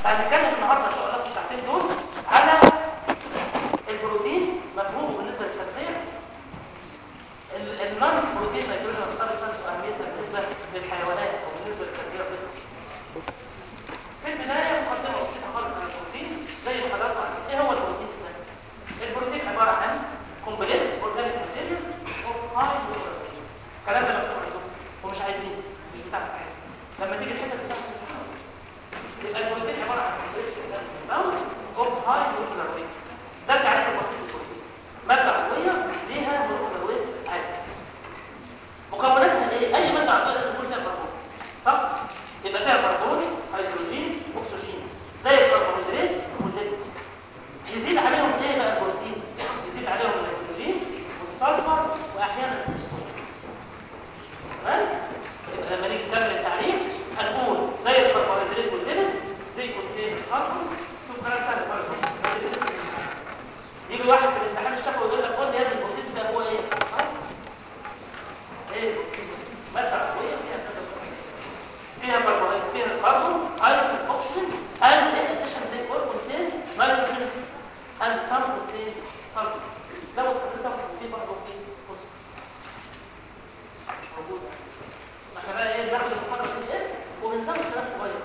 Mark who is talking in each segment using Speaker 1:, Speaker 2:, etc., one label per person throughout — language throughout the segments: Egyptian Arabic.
Speaker 1: فهنتكلم النهارده ان شاء الله في الساعتين دول على البروتين مفهومه بالنسبه للتغذيه النون بروتين نيتروجين سبستانس واهميتها بالنسبه للحيوانات او بالنسبه للتغذيه في البدايه مقدمه بسيطه خالص عن البروتين زي ما حضرتك عارفين ايه هو البروتين ده البروتين عباره عن كومبلكس اورجانيك ماتيريال اوف هاي الكلام ده مكتوب عندكم ومش عايزين مش بتاعك لما تيجي الحته بتاعتك يبقى البروتين عباره عن كومبلكس اورجانيك اوف هاي مولكيولار ويت ده التعريف البسيط للبروتين ماده عضويه ليها مولكيولار ويت عالي مكوناتها ايه اي ماده عضويه لازم يكون فيها كربون صح يبقى فيها كربون هيدروجين اكسجين زي الكربوهيدرات والليبيد يزيد عليهم ايه بقى البروتين يزيد عليهم الهيدروجين والسلفر واحيانا الفوسفور تمام يبقى لما نيجي نكمل التعريف هنقول زي الكربوهيدرات والليبيد دي كونتين كربون شوف كلام سهل خالص يجي واحد في الامتحان الشفوي يقول لك قول لي يا ابني البروتين ده هو ايه ايه ماده عضويه فيها فيها كربون فيها الكربون هيدروجين اكسجين and in addition they all contain nitrogen and some contain sulfur لو استخدمتها في برضه في فوسفور مش موجود احنا بقى ايه بناخد المحاضره دي ايه وبنزود كلام صغير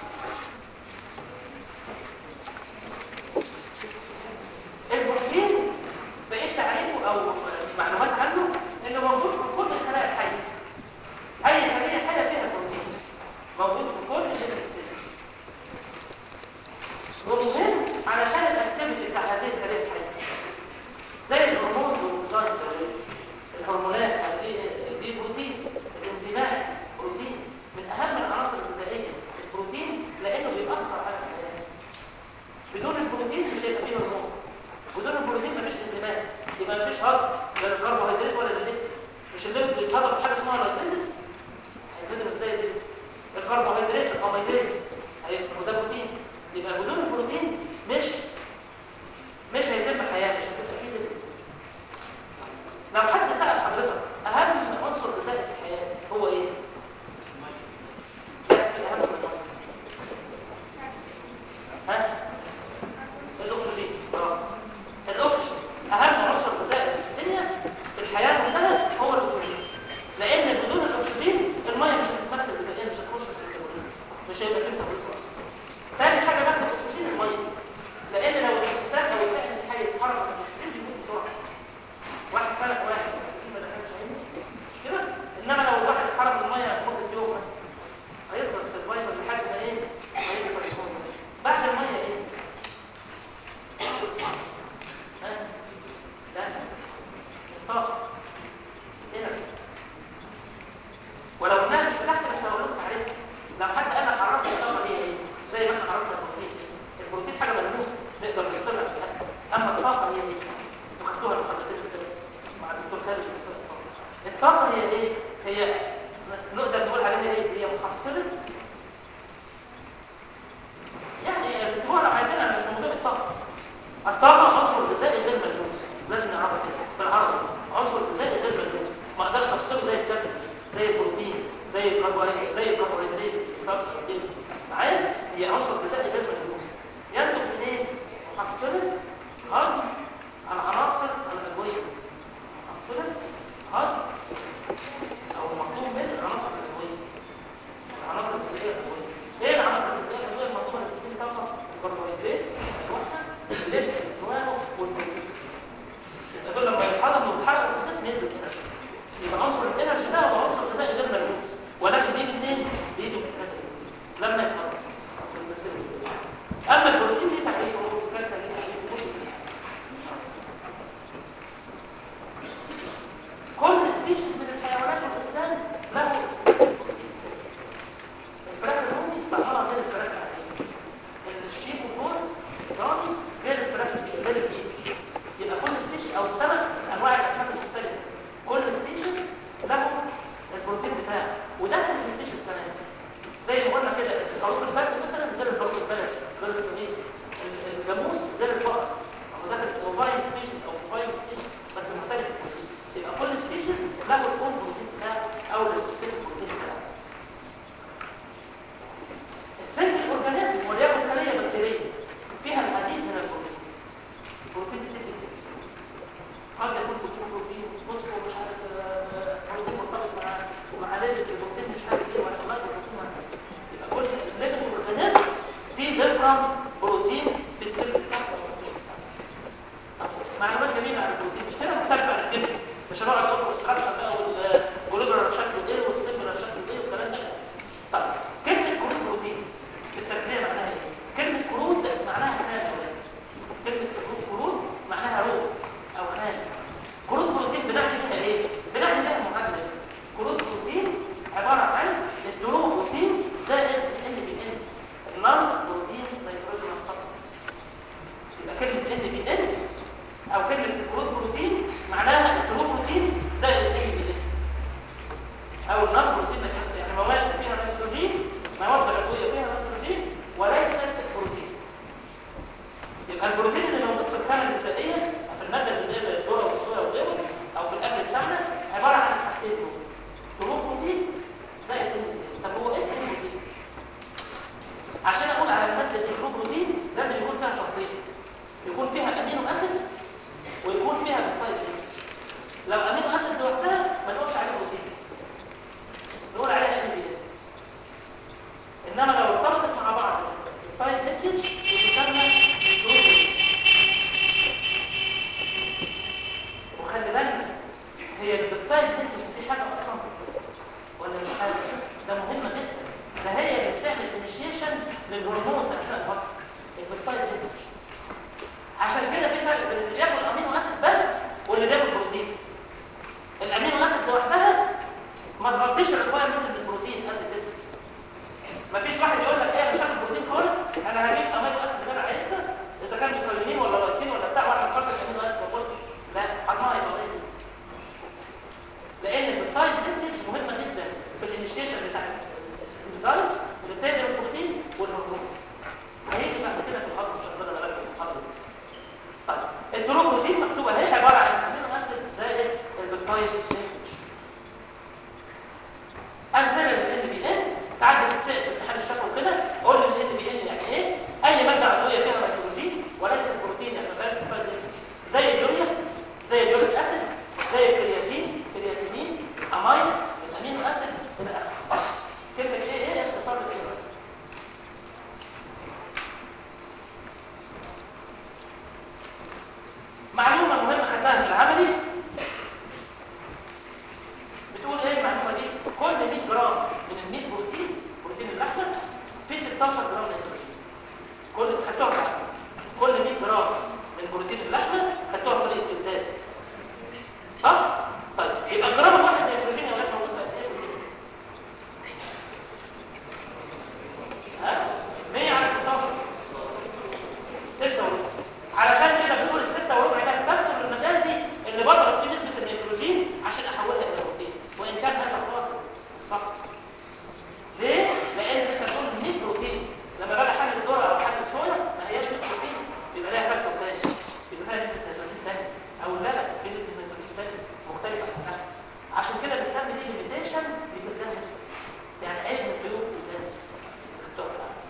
Speaker 1: البروتين بقيت تعريفه او معلومات عنه انه موجود في كل الخلايا الحيه اي خليه حيه فيها بروتين موجود في كل الخلايا ومهم علشان الاكتيفيتي بتاع هذه الخلايا الحيه زي الهرمون والانزيمز الهرمونات دي دي بروتين الانزيمات بروتين من اهم العناصر الغذائيه البروتين لانه بيأثر على الخلايا بدون البروتين مش هيبقى فيه هرمون بدون البروتين مفيش انزيمات يبقى مفيش هضم لا الكربوهيدرات ولا الليبيد مش الليبيد بيتهضم في حاجه اسمها لايبيزيس هيتهضم ازاي دي الكربوهيدرات الكربوهيدرات وده بروتين يبقى بدون البروتين مش مش هيتم حياه مش هتبقى فيه ليبيدز لو حد سأل حضرتك اهم عنصر غذائي في الحياه هو ايه؟ لا في اهم من المية. ها؟ الاكسجين اه الاكسجين اهم عنصر غذائي في الدنيا في الحياه كلها هو الاكسجين لان بدون الاكسجين الميه مش هتتمثل غذائيا مش هتخش في الميتابوليزم مش هيبقى فيه ميتابوليزم اصلا تاني حاجه بعد الاكسجين الميه لان لو الانسان او الكائن الحي يتحرك من الاكسجين بيموت بسرعه واحد فلك واحد ما دخلش عينه مش كده انما لو الواحد اتحرك من الميه لمده يوم مثلا هيفضل سرفايفر لحد ما ايه هيكبر يكون بعد الميه ايه ها لا الطاقه هنا ولو الناس مش بتحكي بس هقول لكم تعريف لو حد قال لك عرفت الطاقه هي ايه زي ما احنا عرفنا البروتين البروتين حاجه ملموسه نقدر نوصلها في الاكل اما الطاقه هي ايه انتوا خدتوها المحاضرتين اللي فاتوا مع الدكتور خالد الدكتور عصام الطاقه هي ايه هي نقدر نقول عليها ايه هي محصله يعني اكتبوها لو عايزينها مش موضوع الطاقه الطاقه عنصر غذائي غير ملموس لازم نعرفها كده بالعربي عنصر غذائي غير ملموس ما اقدرش افصله زي الكالسيوم زي البروتين زي الكربوهيدرات زي الكربوهيدرات ستارش معايا هي عنصر غذائي غير ملموس ينتج من ايه محصله هضم العناصر الادويه محصله هضم او مطلوب من العناصر الادويه العناصر الغذائيه الادويه ايه العناصر الغذائيه الادويه المطلوبه لتكوين طاقه الكربوهيدرات الوحده الليبيد النواه والبروتين يبقى دول لما يتحضروا ويتحرقوا في الجسم يدوا انرجي يبقى عنصر الانرجي ده هو عنصر غذائي غير ملموس ولكن بيجي منين؟ بيجي من الكاتب لما يتحرك اما البروتين دي تعريفه هو الكاتب دي تعريفه كل سبيشيز من الحيوانات والانسان له استثناء الفراخ الرومي طعمها غير الفراخ العاديه الشيك والبول ضاني غير الفراخ غير الايد يبقى كل سبيشيز او السمك انواع الاسماك المختلفه كل ديفرنت بروتين في السيل بتاعته او في التشو بتاعته معلومات جميله عن البروتين مش كده مختلفه عن الجبن مش هنقعد نقول الاستراكشر بقى والجلوبر شكله ايه والسيمبلر شكله ايه والكلام ده طيب كلمه كروت بروتين في الترجمه معناها ايه كلمه كروت معناها حاجه كلمه كروت كروت معناها رو او حاجه كروت بروتين بنعني فيها ايه بنعني فيها معادله كروت بروتين عباره عن الدرو بروتين زائد ال بي ان النون بروتين نيتروجينال سبستانس يبقى كلمه ان بي ان او كلمه الكروت بروتين معناها الدرو بروتين زائد ال بي ان او النون بروتين يعني مواد فيها نيتروجين مواد عضويه فيها نيتروجين وليست البروتين يبقى البروتين اللي موجود في الخامه الغذائيه في الماده الغذائيه زي الذره والصويا وغيره او في الاكل بتاعنا عباره عن حاجتين دول دول بروتين زائد ال طب هو ايه البروتين عشان اقول على الماده دي دول بروتين لازم يكون فيها شرطين يكون فيها امينو اسيد ويكون فيها بيبتايد لو امينو اسيد لوحدها ما نقولش عليه بروتين نقول عليها ام بي انما لو ارتبطت مع بعض البيبتايد لينكج بتسمى بروتين وخلي بالك هي البيبتايد لينكج دي حاجه اصلا ولا مش حاجه ده مهمه جدا ده هي اللي بتعمل انيشيشن للهرمونز اثناء الوقت البيبتايد لينكج عشان كده في فرق بين اللي بياكل امينو اسيد بس واللي بياكل بروتين الامينو اسيد لوحدها ما تغطيش الريكوايرمنت من البروتين اسيد بس مفيش واحد يقول لك ايه انا مش هاخد بروتين خالص انا هجيب امينو اسيد اللي انا عايزها اذا كان ميثيونين ولا لايسين ولا بتاع واحد فرق الامينو اسيد وكل لا حطها يبقى قليل لان البيبتايد لينكج مهمه جدا في الانيشيشن بتاع الانزيمز اللي بتهدم البروتين والهرمونز هيجي بعد كده في الخط مش هنقدر نركز في الخط طيب الدروبروتين مكتوبه اهي عباره عن امينو اسيد زائد البيبتايد لينكج امثله للان بي ان ساعات بتتسال في امتحان الشفوي كده قول لي الان بي ان يعني ايه اي ماده عضويه فيها نيتروجين وليس البروتين يعني ما فيهاش زي اليوريا زي اليوريك اسيد زي الكرياتين كرياتينين امايد الامينو اسيد الى اخره كلمه ايه ايه اختصار الامينو اسيد معلومه مهمه خدناها في العملي بتقول ايه المعلومه دي كل 100 جرام من ال 100 بروتين بروتين اللحمه فيه 16 جرام نيتروجين كل خدتوها في العملي. كل 100 جرام من بروتين اللحمه خدتوها بطريقه استبدال صح طيب يبقى الجرام الواحد نيتروجين يا ولاد موجود في قد ايه بروتين ها 100 على 16 6 وربع علشان كده بنقول الستة وربع ده بكسر المجال دي اللي بضرب فيه نسبة النيتروجين عشان احولها الى بروتين وان كان هذا خاطئ صح ليه؟ لان انت بتقول 100 بروتين لما باجي احلل ذره او احلل صويا ما هياش 100 بروتين يبقى لها فاكتور تاني يبقى لها نسبة نيتروجين تاني او لا لا في نسبة نيتروجين تاني مختلفة عنها عشان كده بنسمي دي ليميتيشن لكلها نسبة يعني عيب من القيود الثاني اختار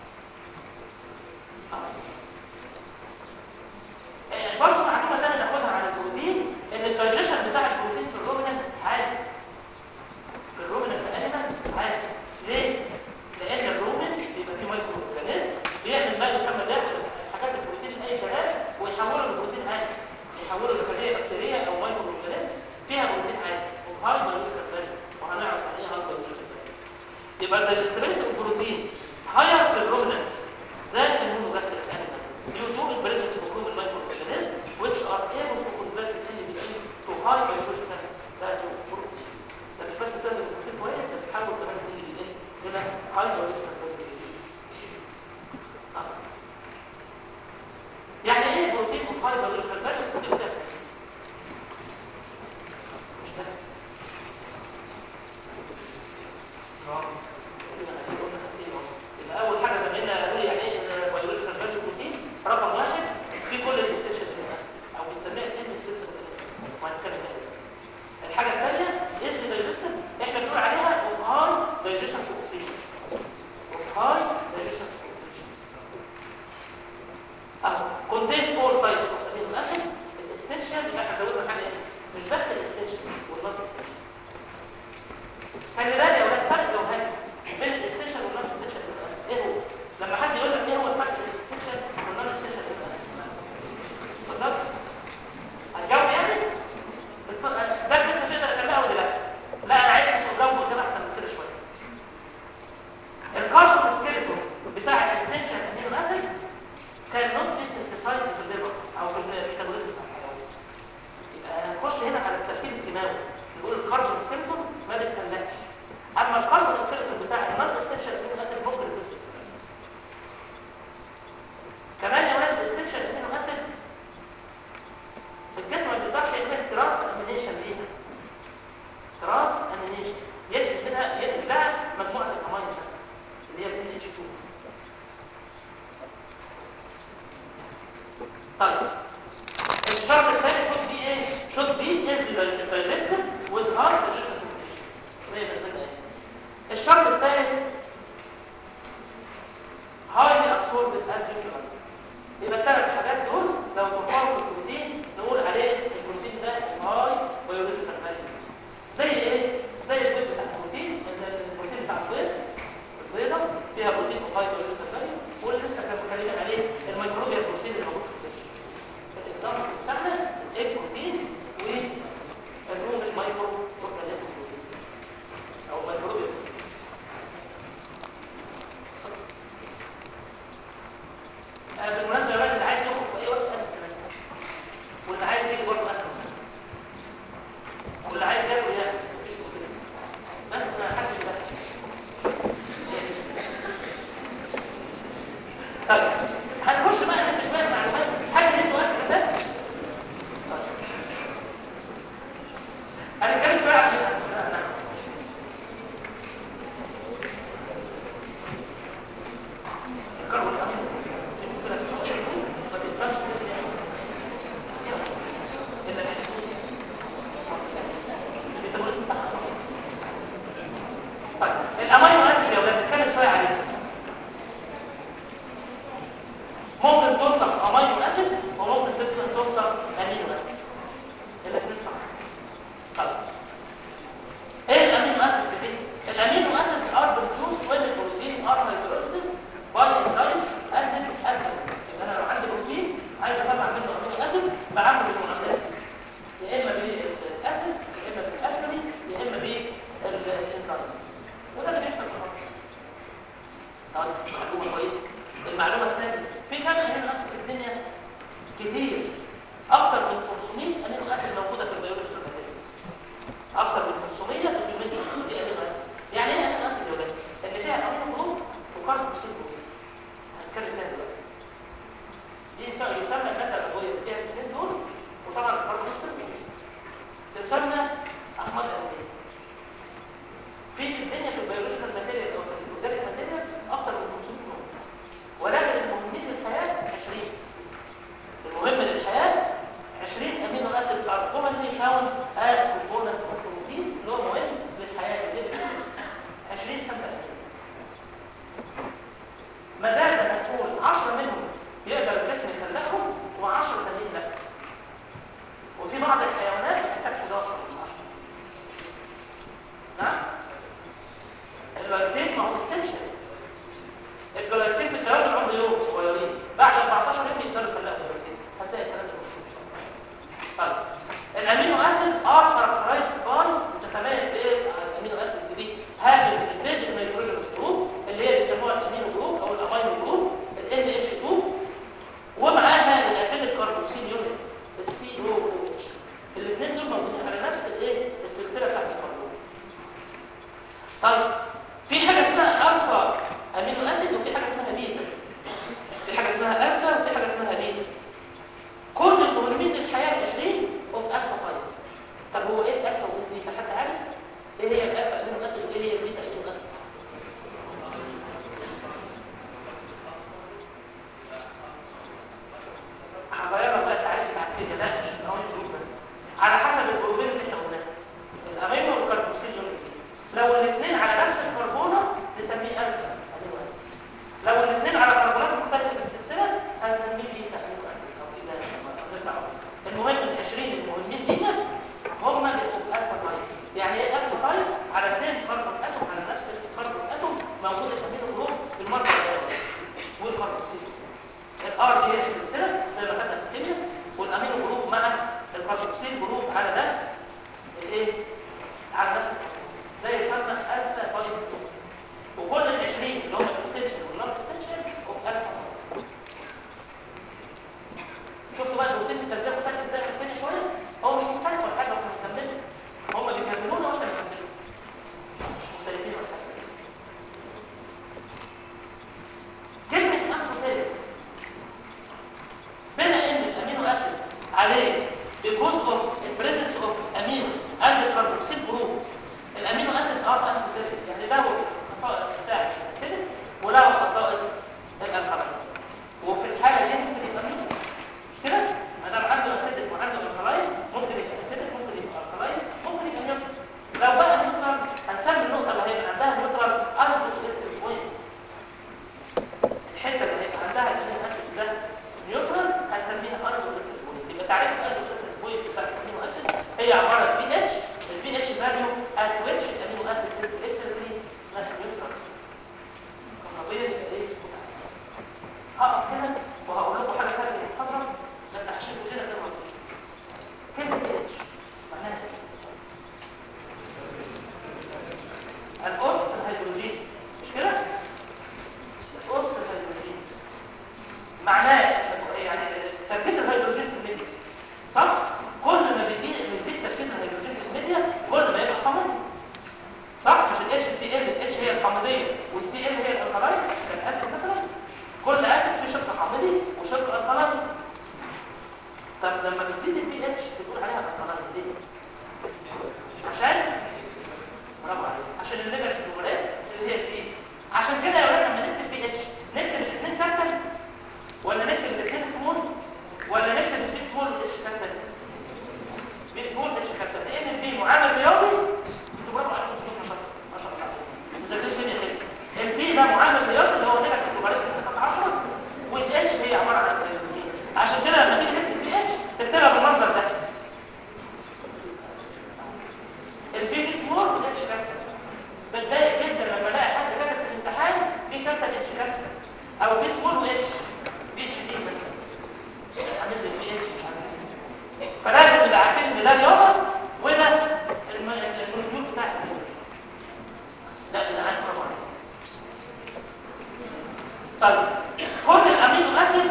Speaker 1: برضه معلومه ثانيه ناخدها عن البروتين ان الدايجيشن بتاع البروتين في الرومننت عادي في الرومننت انيمال عادي ليه؟ لان الرومن بيبقى فيه مايكرو اورجانيزم بيعمل ما يسمى ده حاجات البروتين اي كلام ويحوله لبروتين عادي يحوله لخليه بكتيريه او مايكرو اورجانيزم فيها بروتين عادي وهاي بيولوجيكال فاليو وهنعرف يعني ايه هاي بيولوجيكال فاليو يبقى الدايجستريت البروتين هاير في الرومننت زائد المونوجاستريك انيمال due to the presence of group microorganisms which are able to convert the NADH to high biological value protein. ده مش بس بتعمل بروتين كويس ده بتحول كمان ال NADH الى high biological value proteins. آه. يعني ايه بروتين of high biological value protein ده؟ مش بس يبقى اول حاجه بما ان قالوا يعني ايه بيولوجيكال فاليو بروتين رقم واحد في كل الاستيشن او بنسميها ان سبيسيفيك وهنتكلم عليها الحاجه الثانيه از دايجستيف احنا بنقول عليها اوف هاي دايجيشن كوفيشن اوف هاي دايجيشن كوفيشن اهو كونتين اول تايبس اوف امينو اسيدز الاستنشال يبقى احنا زودنا حاجه ايه مش بس الاستنشال والنوت استنشال خلي بالك يا ولاد فرق جوهري بين الاستنشال والنوت استنشال ايه هو لما حد يقول لك ايه هو الفرق بين طيب الشرط الثاني should be ايه should be easily digested with hard digestive communication زي ما سمعنا ايه الشرط الثالث highly absorbed as nutrients يبقى الثلاث حاجات دول لو تفاوضوا البروتين نقول عليه البروتين ده هاي بيولوجيكال فاليو زي ايه زي البيض بتاع البروتين البروتين بتاع البيض البيضه فيها بروتين وهاي بيولوجيكال فاليو واللي لسه كان بنتكلم عليه الميكروبيا بروتين اللي موجود في الفيش النظام بتاعنا الايج بروتين والروم المايكرو اورجانيزم بروتين او ميكروبيا بروتين آه، بالمناسبه يا راجل اللي عايز يخرج في اي وقت انا استنى واللي عايز يجي برضه انا واللي عايز ياكل ياكل مفيش مشكله بس ما حدش بس طيب هنخش بقى نمشي شويه معلومات حاجه ليه سؤال كده طيب. هنتكلم شويه عن لا، لا. الكربون الأمين. دي مشكلة في الشغل. ما بيقدرش ينزل يعني. إلا الأنسولين. الميتابوليزم بتاعها صعب. طيب الامينو اسيد يا ولاد نتكلم شويه عليه ممكن تنطق امينو اسيد وممكن تنطق تنطق امينو اسيد الاثنين صح طيب ايه الامينو اسيد دي الامينو اسيد ار بروديوس when the protein are hydrolyzed by enzymes acid alkaline يبقى انا لو عندي بروتين عايز اطلع منه امينو اسيد بعمل المعاملات دي. يا اما بالاسيد يا اما بالالكالي يا اما بالانزيمز وده اللي بيحصل في الخط طيب معلومه كويسه المعلومه الثانيه في كام امينو اسيد في الدنيا كتير اكتر من 500 امينو اسيد موجوده في البيولوجيكال ماتيريالز اكتر من 500 في البيولوجيكال دي امينو اسيد يعني ايه امينو اسيد يا ولاد اللي فيها امينو جروب وكاربوكسيل جروب هنتكلم فيها دلوقتي دي يسمى يسمى الماده العضويه اللي فيها الاثنين دول وطبعا الكاربوكسيل جروب تسمى احماض امينيه في الدنيا في البيولوجيكال ماتيريال او في الاورجانيك ماتيريال اكتر من 500 نوع ولكن المهمين للحياه 20 المهم للحياه 20 امينو اسيد are commonly found as component of protein اللي هو مهم للحياه اللي هي 20 35 ما دام هنقول 10 منهم يقدر الجسم يخلقهم عندها الامينو اسيد ده نيوترال هنسميها ايزوبيتال بوينت يبقى تعريف الايزوبيتال بوينت بتاع الامينو اسيد هي عباره عن بي اتش البي اتش فاليو ات ويتش الامينو اسيد از الكتريكلي نيوترال كهربيا يبقى ايه هقف هنا وهقول لكم حاجه ثانيه في المحاضره بس عشان كلنا نقرا كلمه بي اتش معناها ايه القرص الهيدروجين مش كده القرص الهيدروجين معناه يعني تركيز الهيدروجين في الميديا صح كل ما بيزيد بيزيد تركيز الهيدروجين في الميديا كل ما يبقى حامض صح مش الاتش سي ال الاتش هي الحامضيه والسي ال هي الالكالاين كان اسيد مثلا كل اسيد فيه شق حامضي وشق الكالاين طب لما بتزيد البي اتش بتقول عليها الكالاين ليه عشان برافو عليك عشان النيجاتيف نمرات اللي هي البي عشان كده يا ولاد لما نكتب بي اتش نكتب الاثنين كابتن ولا نكتب الاثنين سمول ولا نكتب البي سمول اتش كابتن بي سمول اتش كابتن لان البي معامل رياضي انتوا برافو عليكم ما شاء الله ما شاء الله مذاكرين الدنيا كده البي ده معامل رياضي اللي هو نيجاتيف نمرات 10 والاتش هي عباره عن الهيدروجين عشان كده لما تيجي تكتب بي اتش تكتبها بالمنظر ده البي سمول اتش كابتن بتضايق جدا لما الاقي حد كاتب في الامتحان بي كابتن اتش كابتن او بي سمول واتش بي اتش دي مثلا عامل لي بي اتش مش عارف ايه فلازم نبقى عارفين ان ده رياضه وده الم- المولكيول بتاع الكون لا ده عارف برافو عليك. طيب كل الامينو اسيد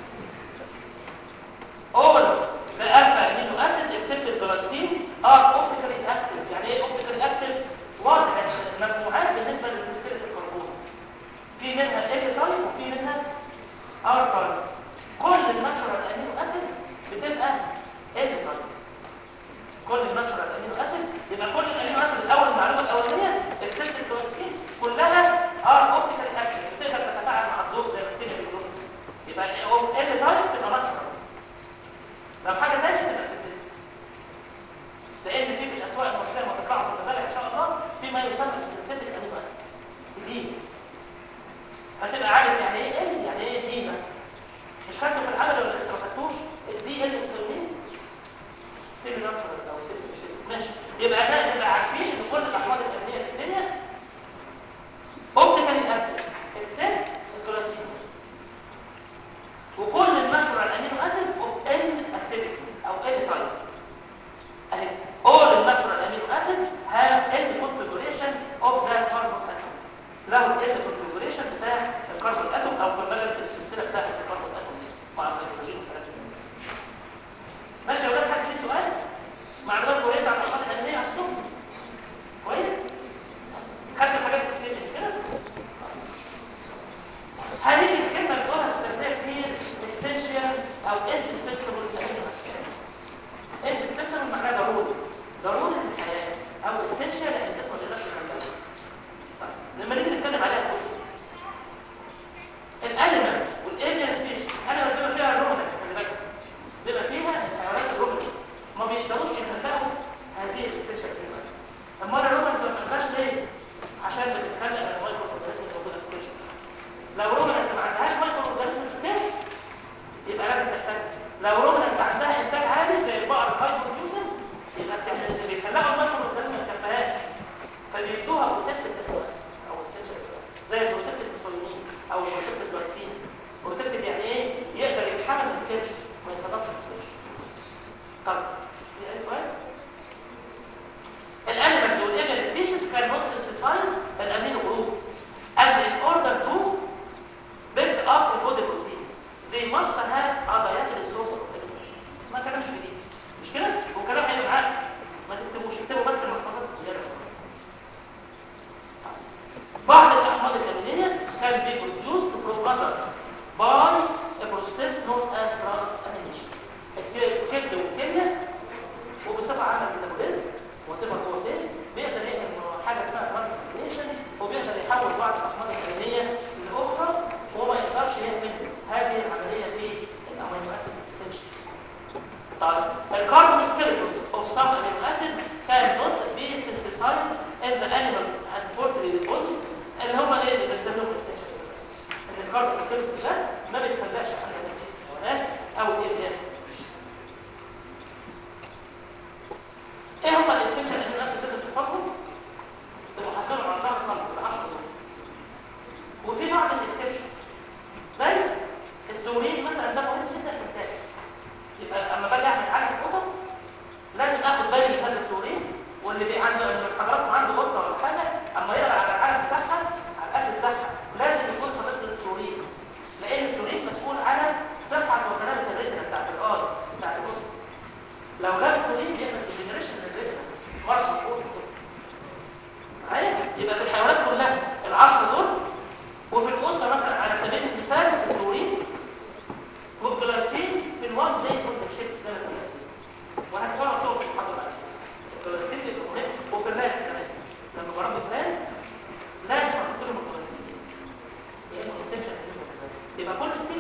Speaker 1: all the alpha amino acid except the glycine are optically active يعني ايه optically active واضح مجموعات بالنسبه لسلسله الكربون في منها ال تايب وفي منها ار تايب كل الناتشورال امينو اسيد بتبقى ال تايب كل الناتشورال امينو اسيد يبقى كل الامينو اسيد الاول المعلومه الاولانيه except the glycine كلها ار optically active بتقدر تتفاعل مع الضوء زي ما الكيمياء بيقولوا يبقى ال تايب تبقى ناتشورال لو حاجه ثانيه تبقى سنتيتيك لان في في الاسواق المصريه لما تطلعوا في المزارع ان شاء الله في ما يسمى بالسنتيتيك امينو اسيد دي هتبقى عارف يعني ايه ال يعني ايه دي مثلا مش خدته في العمل ولا لسه ما خدتوش الدي ال مسمين سيمي ناتشورال او سيمي سيمي ماشي يبقى احنا نبقى عارفين ان كل الاحماض الامينيه في الدنيا اوبتيكالي اكتف اكسبت الجلايسين وكل الناتشورال امينو اسيد اوف ان اكتيفيتي او ان تايب اهي all the natural amino acid have n configuration of the carbon atom له ال configuration بتاع الكربون اتوم او في المجال السلسله بتاعت الكربون اتوم مع الهيدروجين والكلام ده ماشي يا ولاد حد فيه سؤال معلومات كويسه عن الاشخاص الامنيه على الصبح كويس خدت الحاجات كتير مش كده هذه الكلمه اللي بتقولها في التربيه كتير essential او indispensable amino acid indispensable معناه ضروري ضروري للحياه او essential لان الناس ما تقدرش تعملها طيب لما نيجي نتكلم عليها كل الانيمالز والايليان سبيشيز انا بيبقى فيها الرومنت خلي بالك بيبقى فيها الحيوانات الرومنت ما بيقدروش يخلقوا هذه الاسينشال امينو اما الرومنت ما بتخلقش ليه عشان بتتخلق من المايكرو اورجانيزم الموجوده في الكشف لو رومنت ما عندهاش مايكرو اورجانيزم في الكشف يبقى لازم تحتاج لو رومنت عندها انتاج عالي زي البقر الهايبر فيوزن يبقى بتعمل اللي بيخلقوا المايكرو اورجانيزم ما تكفيهاش فبيدوها بروتكت التكوين او السنشال زي بروتكت البصيلين او بروتكت الجلايسين بروتكت يعني ايه يقدر يتحمل الكرش ما يتضربش في الكرش طب في اي سؤال الانيمالز والايفل سبيشيز كان نوت سينثسايز الامينو جروب and in order to build up the body proteins they must have a dietary source of information ما كلامش جديد مش كده وكلام هيبقى معاك ما تكتبوش اكتبوا بس المحفظات الزياده بعض الاحماض الامينيه can be produced from others by a process known as transamination الكبد والكليه وبصفه عامه الميتابوليزم وتبقى هو فين بيقدر يعمل حاجه اسمها ترانسفورميشن وبيقدر يحول بعض الاحماض الامينيه لاخرى وما يقدرش يعمل هذه العمليه في الامينو اسيد اكسنشن طيب الكاربون سكيلتونز of some amino acid cannot be synthesized in the animal and poultry bodies اللي هم ايه اللي بنسميهم essential ان الكاربون سكيلتون ده ما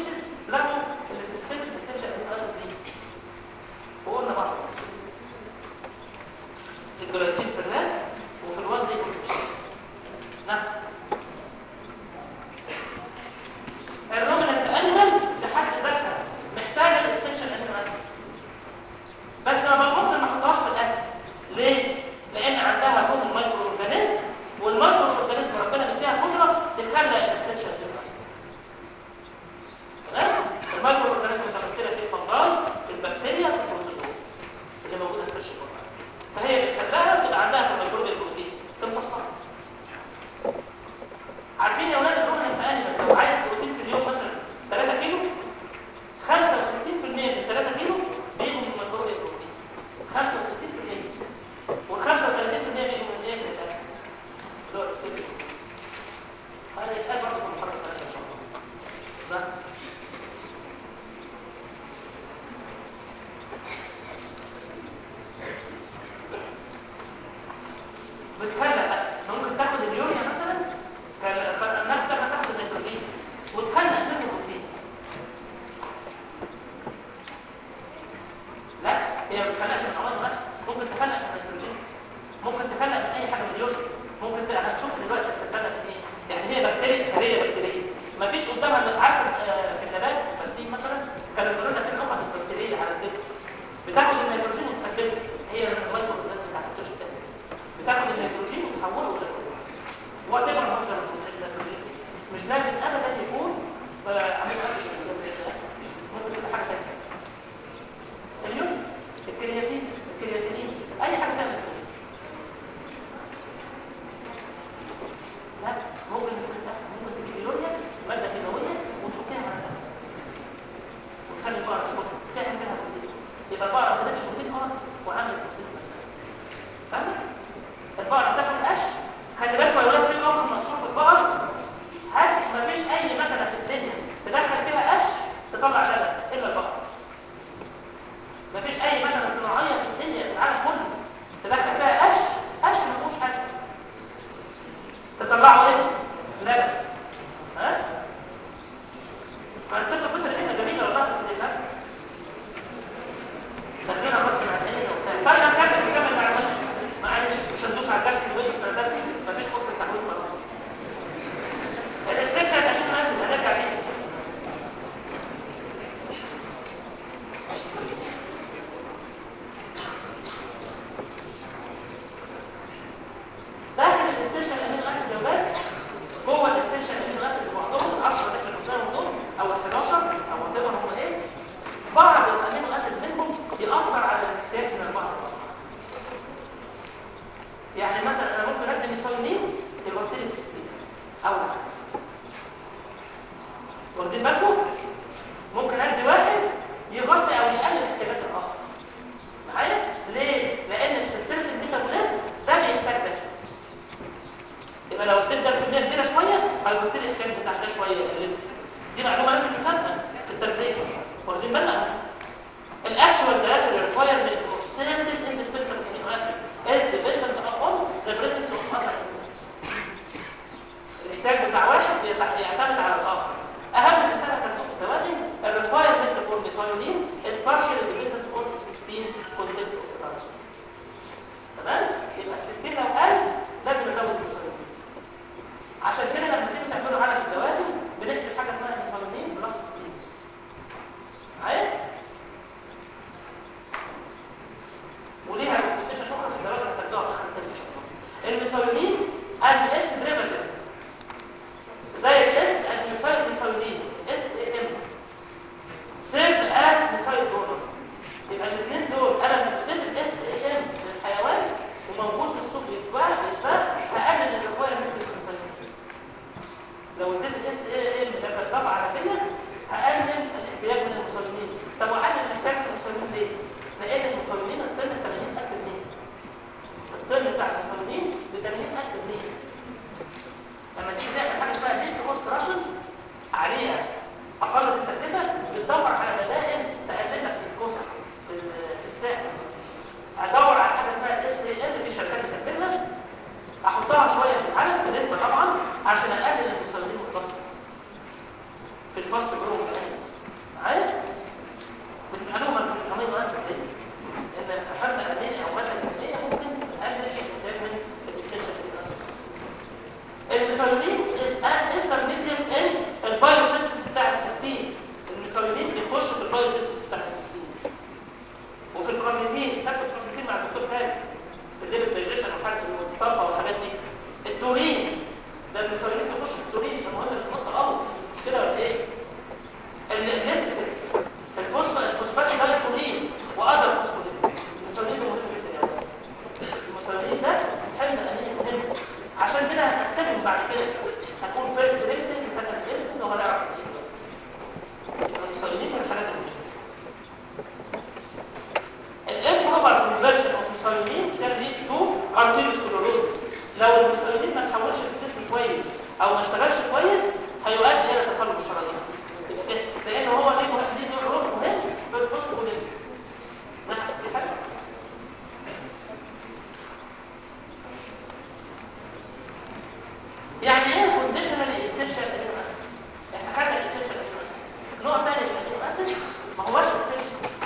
Speaker 1: سبيشيز لقوا السيستميك اسينشال امينو اسيد دي وقلنا بعض الجلايسين في الرات وفي الوان دي كونتشيز نعم الرومننت انيمال لحد ذاتها محتاجه الاسينشال امينو اسيد بس انا بفضل ما احطهاش في الاكل ليه لان عندها كل مايكرو اورجانيزم والمايكرو اورجانيزم ربنا مديها قدره تخلق الاسينشال امينو اسيد تمام المايكرو اورجانيزم متمثله في الفنجاي في البكتيريا في البروتوزوا اللي موجوده في فرش الفنجاي فهي بتخلقها وتبقى عندها في الميكروب البروتين تمتصها عارفين يا اولاد الرومننت انيمال لو عايز بروتين في اليوم مثلا 3 كيلو 65% من 3 كيلو بيجوا من الميكروب البروتين 65% وال 35% بيجوا من ايه من الاكل اللي هو الاستيك هذا يتقال برضه في المحاضره الثانيه ان شاء الله ده بتخلق بقى ممكن تاخد اليوريا مثلا الناس تاخد تاخد النيتروجين وتخلق منه بروتين لا هي ما بتخلقش من امراض بس ممكن تخلق من النيتروجين ممكن تخلق من اي حاجه من اليوريا ممكن ت- هتشوف دلوقتي بتخلق من ايه يعني هي بكتيريا خليه بكتيريه ما فيش قدامها عارف آه، في النبات البرسيم مثلا كانوا بيقولوا لنا في نقط البكتيريه على الدب بتاخد النيتروجين وتسببه هي المايكرو اورجانيزم بتاعت التوش بتاخد النيتروجين وتحوله الى بروتين وات ايفر مصدر النيتروجين مش لازم ابدا يكون آه، عميل قلبي ممكن تبقى حاجه ثانيه اليوم الكرياتين الكرياتين اي حاجه ثانيه لا ممكن تكون ممكن تجيب اليوريا ماده كيماويه وتحطيها على الأكل. وتخلي البقره تاكل تعمل منها بروتين يبقى البقره ما خدتش بروتين اه وعملت بروتين نفسها فاهمه البقره بتاكل قش خلي بالك يا ولاد في امر مشهور في البقر هات مفيش اي مكنه في الدنيا تدخل فيها قش تطلع لبن الا البقر مفيش اي مكنه صناعيه في الدنيا في العالم كله تدخل فيها قش قش ما فيهوش حاجه تطلعوا ايه لبن ها فالفكره كنت لقيتها جميله والله في الإنسان. دخلنا بس مع العين وبتاع طيب نكمل نكمل مع الوقت معلش مش هندوس على الجرس الويب استرداد مفيش فرصه تحويل خلاص الاستكشاف عشان الناس هنرجع ليه داخل الاستيشن امينو اسيد يا ولاد جوه الاستيشن امينو اسيد لوحدهم ال 10 اللي احنا قلناهم دول او ال 11 او وات ايفر هم ايه بعض الامينو اسيد منهم ياثر على الاحتياج من البعض يعني مثلا انا ممكن ادي ميثايلين يغطي لي السيستين او العكس واخدين بالكم ممكن ادي واحد يغطي او يقلل احتياجات الاخر معايا ليه لان في سلسله الميتابوليزم ده بيحتاج ده يبقى لو اديت ده كميه كبيره شويه هيغطي لي الاحتياج بتاع ده شويه يقلله دي معلومه لازم تفهمها في التغذيه واخدين بالنا الاكشوال dietary requirement of certain indispensable amino acid is dependent upon the presence of other amino acids. الاحتياج بتاع واحد بيتع- بيعتمد على الاخر اهم مثال هتاخد الدوائر الريكوايرمنت فور ميثايلين is partially dependent on cysteine content of the diet. تمام يبقى السيستين لو قل لازم نزود الميثايلين عشان كده لما تيجي تعملوا على الدوائر بنكتب حاجه اسمها ميثايلين بلس سيستين معايا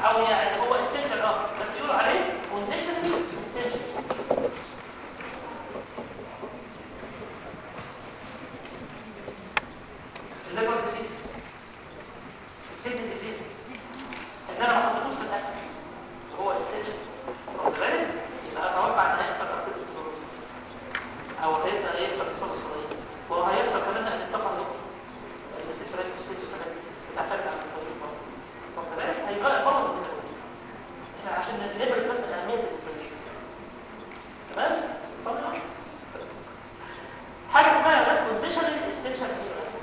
Speaker 1: او يعني هو اسينشال اه بس يقولوا عليه كونديشنال اسينشال الليفر ديزيز الكدني ديزيز ان انا ما حطيتوش في الاكل هو اسينشال واخد بالك يبقى اتوقع ان هيحصل ارتيريوسكليروسيس او هيبدا يحصل اصابه صدريه وهو هيحصل كمان ان الطاقه هتقف السيترات والسويت والحاجات دي بتعتمد على الانسولين برضه واخد بالك هيبقى بوظ الميتابوليزم احنا عشان ندرس بس اهميه الانسولين تمام طبعا حاجه اسمها غير كونديشنال اسينشال امينو اسيد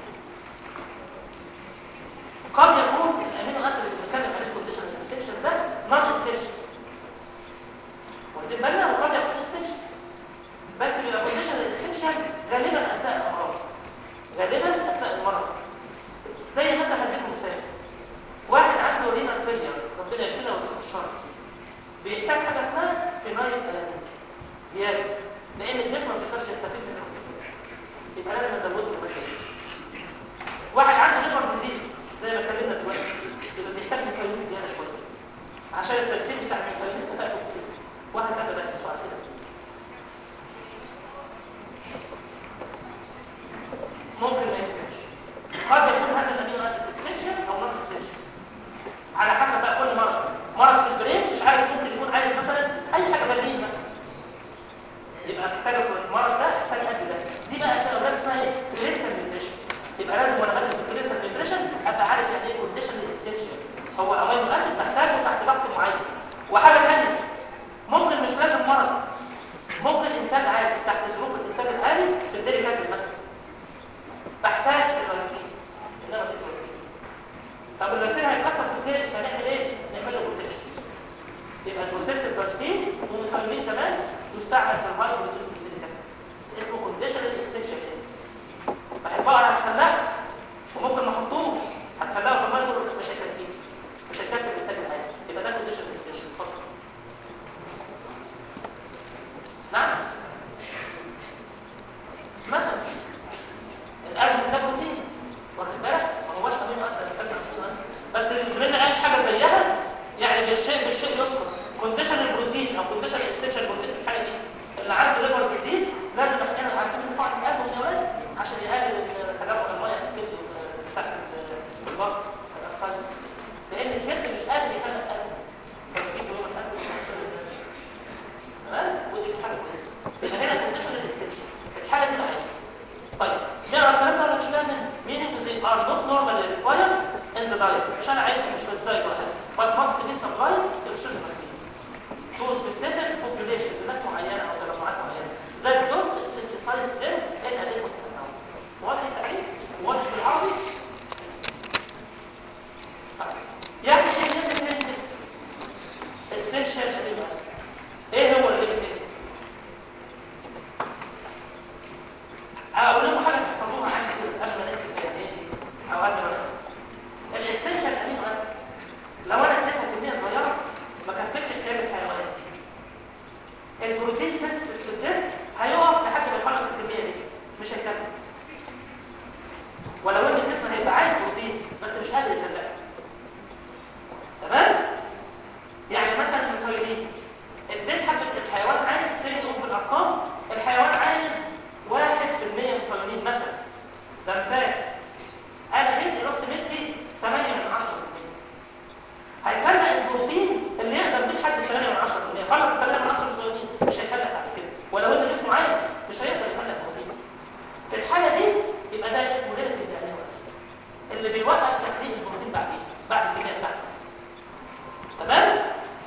Speaker 1: قد يكون الامينو اسيد اللي بنتكلم عليه كونديشنال اسينشال ده نون اسينشال واخدين بالنا وقد يكون اسينشال بس بيبقى كونديشنال اسينشال غالبا اثناء الامراض غالبا اثناء المرض زي مثلا هديكم مثال واحد عنده رينال فيلير ربنا يكفينا ويكفيكم الشر بيحتاج حاجه اسمها فينايل الانين زياده لان الجسم ما بيقدرش يستفيد منه يبقى لازم نزود له الماده واحد عنده ليفر ديزيز زي ما اتكلمنا دلوقتي يبقى بيحتاج ميثايلين زياده شويه عشان التركيز بتاع الميثايلين تبقى كويس واحد هذا بقى بسرعه كده ممكن ما ينفعش قد يكون هذا الامينو اسيد اسينشال او نون اسينشال على حسب بقى كل مرض مرض في البرين مش عارف ممكن يكون عايز مثلا اي حاجه بديل مثلا يبقى محتاج المرض ده محتاج قد ده دي بقى اولاد اسمها ايه كريتيكال نيوتريشن يبقى لازم وانا بدرس الكريتيكال نيوتريشن ابقى عارف يعني ايه كونديشن اسينشال هو امينو اسيد محتاجه تحت ضغط معين وحاجه ثانيه ممكن مش لازم مرض ممكن انتاج عالي تحت ظروف الانتاج العالي تدري كاسب مثلا بحتاج الغلفين انما في الغلفين طب الغلفين هيتحطوا في الدير هنعمل ايه نعمل له بروتكشن يبقى البروتكتيف غلفين ومسلمين كمان يستعمل في الهاي بروتكشن اسمه كونديشنال اسينشال بحبها انا هتخلاه وممكن ما احطوش هتخلاه في المايكرو مش هيكفيه مش هيكفي الانتاج العالي يبقى ده كونديشنال اسينشال اتفضل نعم مثلا القلب ده بروتين واخد بالك ما هوش امينو اسيد القلب امينو اسيد بس اللي زميلنا قال حاجه زيها يعني بالشيء بالشيء يذكر كونديشن البروتين او كونديشن الاسينشال بروتين في الحاله دي اللي عنده ليفر ديزيز لازم احيانا عارفين نرفع القلب والنواه عشان يقلل تجمع الميه في الكبد تحت البطن الاسفل لان الكبد مش قادر يكمل القلب فبيجيب له القلب تمام ودي حاجه كويسه يبقى هنا كونديشن الاسينشال الحاله دي ضعيفه طيب نقرا الكلام ده ولا مش لازم meaning they are not normally required in the diet مش انا عايزهم مش في الدايت ولا حاجه but must be supplied exogenous to specific population لناس معينه او تجمعات معينه زي الدوت synthesize them in adequate amount واضح التعريف واضح بالعربي طيب. يعني ايه limited essential amino acid ايه هو الليميتد اقول لكم حاجه تحفظوها عندي كده قبل ما نكتب يعني ايه او قبل ما نكتب الاسنشال امينو اسيد لو انا اديتها كميه صغيره ما كفتش كتاب الحيوانات البروتين سينثيسيس في الجسم هيقف لحد ما يخلص الكميه دي مش هيكمل ولو ان الجسم هيبقى عايز بروتين بس مش قادر يفرقه تمام يعني مثلا المسيلين اديت حبه الحيوان عايز سيري بالارقام الحيوان عايز 1% مسلمين مثلا ده مثال انا جيت رحت مدي 8 من 10% هيفرق البروتين اللي يقدر يدي حد 8 من 10% خلص ال 8 من 10 مسلمين مش هيفرق بعد كده ولو ان جسمه عايز مش هيقدر يفرق البروتين في الحاله دي يبقى ده اسمه ليميتد امينو اسيد اللي بيوقف تحليل البروتين بعدين بعد الكميه بتاعته تمام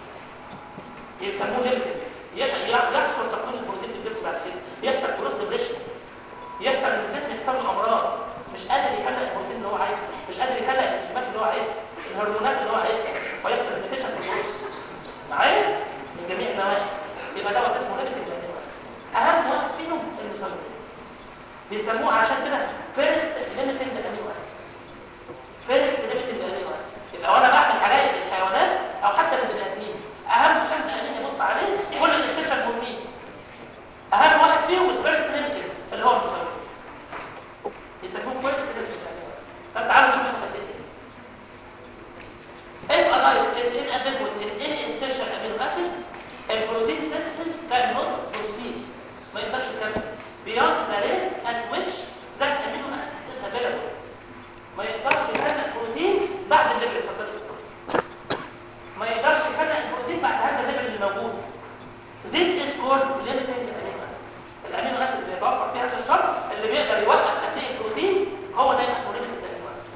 Speaker 1: يسموه ليميتد يحصل تقليل البروتين في الجسم بعد كده يحصل كروس ديبريشن يحصل ان الجسم يحصل له امراض مش قادر يخلق البروتين اللي هو عايزه مش قادر يخلق الانزيمات اللي هو عايزها الهرمونات اللي هو عايزها فيحصل ليميتيشن في الجروس معايا من جميع النواحي يبقى ده اسمه ليميتد امينو اسيد اهم واحد فيهم المسلمين بيسموه عشان كده فيرست ليميتد امينو اسيد فيرست ليميتد امينو اسيد يبقى وانا بعمل حرائق الحيوانات او حتى البني ادمين اهم حد امين يبص عليه كل الاسينشال بروتين اهم واحد فيهم الفيرست ليميتد اللي هو المسلمين يسموه فيرست ليميتد امينو اسيد طب تعالوا نشوف الخطين ايه diet is inadequate in any essential amino acid البروتين synthesis cannot proceed ما يقدرش يكمل beyond the rate at which that amino acid is available ما يقدرش يخلق البروتين بعد الليفل الفصل ما يقدرش يخلق البروتين بعد هذا الليفل اللي موجود This is called limiting amino acid الامينو اسيد اللي بيتوفر فيه هذا الشرط اللي بيقدر يوقف تكتيك البروتين هو ده اسمه limiting amino acid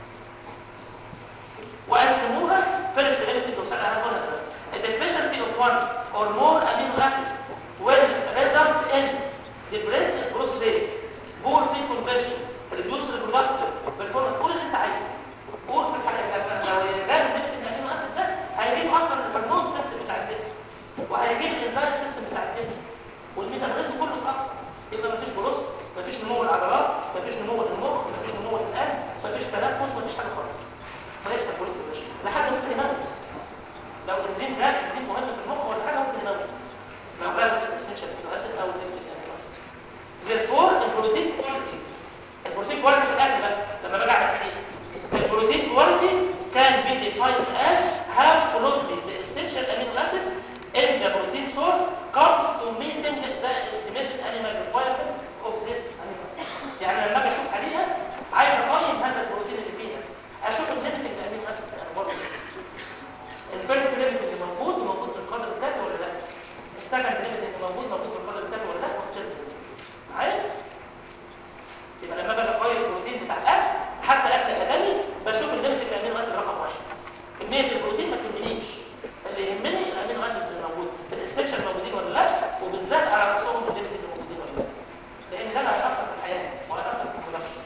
Speaker 1: وقسموها first limited وسنة هنقولها دلوقتي A deficiency of one or more amino acids will result in depressed growth rate, poor seed conversion, reduced reproductive performance كل اللي انت عايزه قول في الحاجة اللي لو لازم نمسك الامينو اسيد ده هيجيب اصلا الهرمون سيستم بتاع الجسم وهيجيب الانزيم سيستم بتاع الجسم والميتابوليزم كله اتاثر يبقى مفيش جروث مفيش نمو العضلات مفيش نمو المخ مفيش نمو القلب مفيش تنفس مفيش حاجه خالص مفيش تنفس يا باشا لحد ممكن يموت لو الانزيم ده انزيم مهم في المخ ولا حاجه ممكن يموت لو بقى مش اسينشال امينو اسيد او ليميتد امينو اسيد therefore البروتين كواليتي البروتين كواليتي في الاكل بقى لما باجي اعمل تحليل البروتين كواليتي can be defined as how closely the essential amino acids in the protein source come to meeting the estimated animal requirement of this amino acid يعني لما اجي اشوف عليها عايز اقيم هذا البروتين اللي فيها اشوف الليميتنج امينو اسيد اخباره الفيرست ليميتنج موجود وموجود بالقدر الكافي ولا لا السكند ليميتنج موجود موجود بالقدر الكافي ولا لا والثيرد معايا يبقى لما باجي اقيم البروتين بتاع الاكل حتى الاكل الادمي بشوف الليميتنج امينو اسيد رقم واحد كميه البروتين ما تهمنيش اللي يهمني الامينو اسيدز اللي موجود الاسبيشال موجودين ولا لا وبالذات على راسهم الليميتنج موجودين ولا لا لان ده اللي هيأثر في الحياه وهيأثر في البرودكشن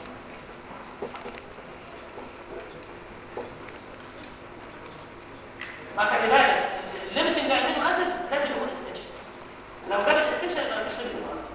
Speaker 1: ما خلي بالك الليميتنج امينو اسيد لازم يكون اسبيشال لو جاب الاسبيشال يبقى مفيش ليميتنج اصلا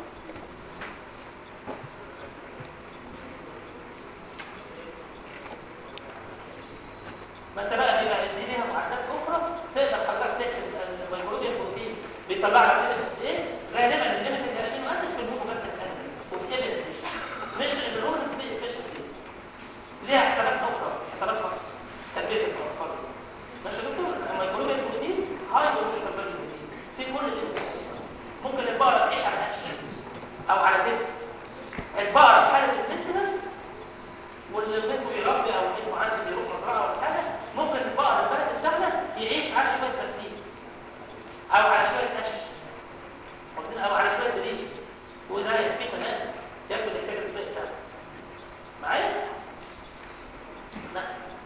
Speaker 1: ما انت بقى بيبقى دي ليها معادلات اخرى تقدر حضرتك تحسب البروتين بروتين بيطلع لك قد ايه غالبا الليميتنج امينو اسيد في الموجودات الثانيه وبالتالي مش البرون دي سبيشال كيس ليها حسابات اخرى حسابات خاصه تربيه الاطفال ماشي يا دكتور لما يقولوا لي البروتين هاي مش بروتين في كل اللي ممكن البقره تعيش على قش او على كده البقره في حاله المينتنس واللي منكم بيربي او منكم عندي بيروح مزرعه ولا حاجه ممكن البقر البلد بتاعنا يعيش على شويه برسيم او على شويه قش واخدين او على شويه ريس وده يكفي تمام ياكل الحاجه الصيف بتاعته معايا؟ لا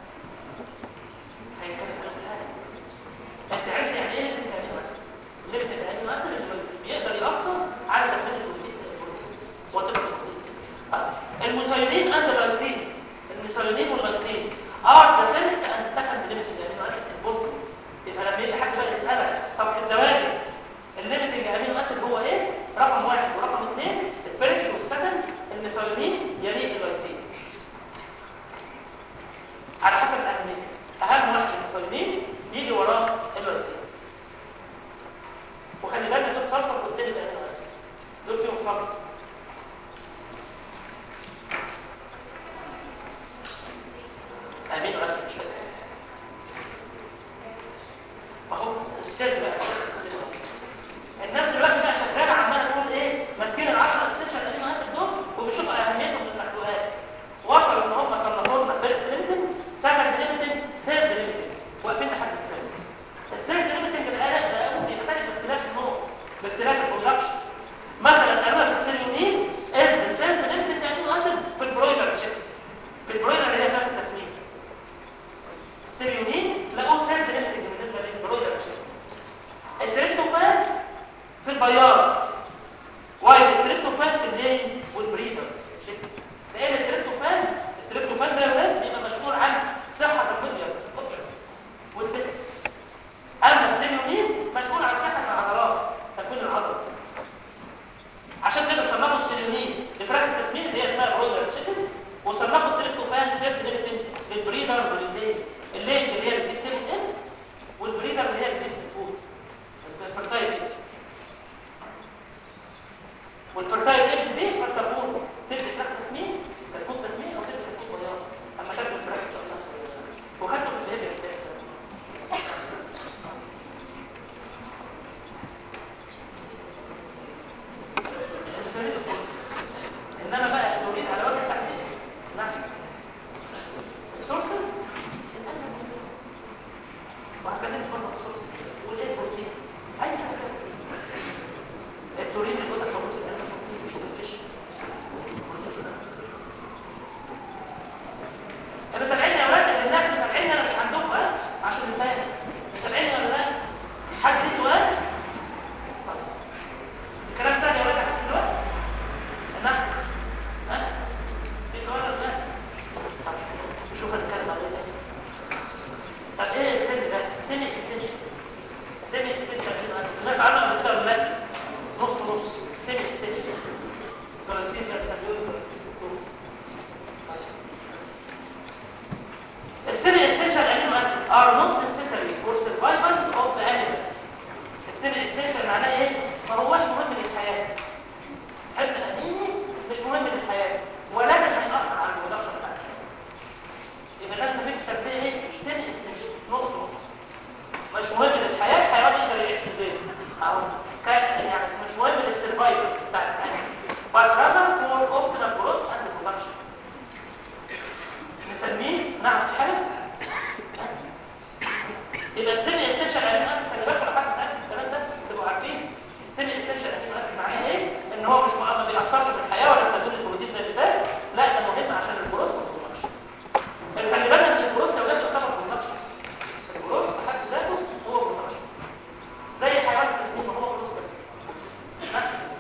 Speaker 1: هيتكلم عن حاجه انت عارف يعني ايه ليميت امينو اسيد؟ ليميت الامينو اسيد اللي بيقدر ياثر على تكوين البروتين وتبقى المسيلين اند اللايسين المسيلين واللايسين ار ذا فيرست اند سكند ليميتنج امينو اسيد انفولد يبقى لما يجي حد بقى يسالك طب في الدواجن الليميتنج امينو اسيد هو ايه رقم واحد ورقم اثنين الفيرست والسكند المسيلين يليه اللايسين على حسب الاهميه اهم واحد المسيلين يجي وراه اللايسين وخلي بالك دول سلفر والتاني الامينو اسيد دول فيهم سلفر امين اسيد مش فاكر اهو السر بقى الناس دلوقتي بقى شغاله عماله تقول ايه ماسكين ال 10 استشهاد امين اسيد دول وبيشوفوا اهميتهم في المحلولات وصلوا ان هم صنفوا لنا فيرست ليميتنج سكند ليميتنج ثيرد ليميتنج واقفين لحد الثالث الثيرد ليميتنج الآلات ده بيختلف باختلاف النوع باختلاف البرودكشن مثلا قالوا في السيليونين از ذا سيلف ليميتنج امينو اسيد في البرويلر تشيكن في البرويلر اللي هي فيها التسمين السيليونين لقوه سيلف ليميتنج بالنسبه للبرويلر تشيكن وهكلمك برضه بصوص والايه بروتين اي حاجه التورين اللي قلت لك موجود في القلب بروتين شوف الفيش بروتين السمك انتوا تابعيني يا ولاد اللي هناك متابعيني انا مش عندكم ها عشان نفهم متابعيني ولا لا حد ليه سؤال طيب. الكلام ده يا ولاد لحد دلوقتي نعم ها في سؤال ولا لا طيب. شوف هنتكلم على ايه طب ايه السن ده سيمي اسينشال سيمي اسينشال سمعت عنه قبل كده ولا لا نص نص سيمي اسينشال جلوسين السيمي اسينشال امينو اسيد ار نوت نيسيسري فور سرفايفل اوف ذا انيمال السيمي اسينشال معناه ايه ما هوش مهم للحياه حزب الاميني مش مهم للحياه ولكن هيأثر على البرودكشن بتاعتها يبقى لازم في التربيه ايه سيمي اسينشال نص نص مش مهم للحياه الحيوان يقدر يعيش في البيت او كان يعني مش مهم للسرفايفل بتاع الانيمال but rather for optimal growth and production نسميه نعم في حاجه يبقى السيمي اسينشال امينو اسيد خلي بالك لو حد سالك الكلام ده تبقوا عارفين سيمي اسينشال امينو اسيد معناه ايه ان هو مش ما بيأثرش في الحياه ولا في تكوين البروتين زي اللي فات لا ده مهم عشان الجروث والبرودكشن خلي بالك ان الجروث يا ولاد يعتبر برودكشن الجروث في حد ذاته هو برودكشن زي حيوان التسمين ما هو جروث بس ها؟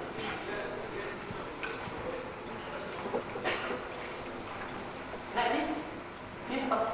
Speaker 1: لا دي دي طبعا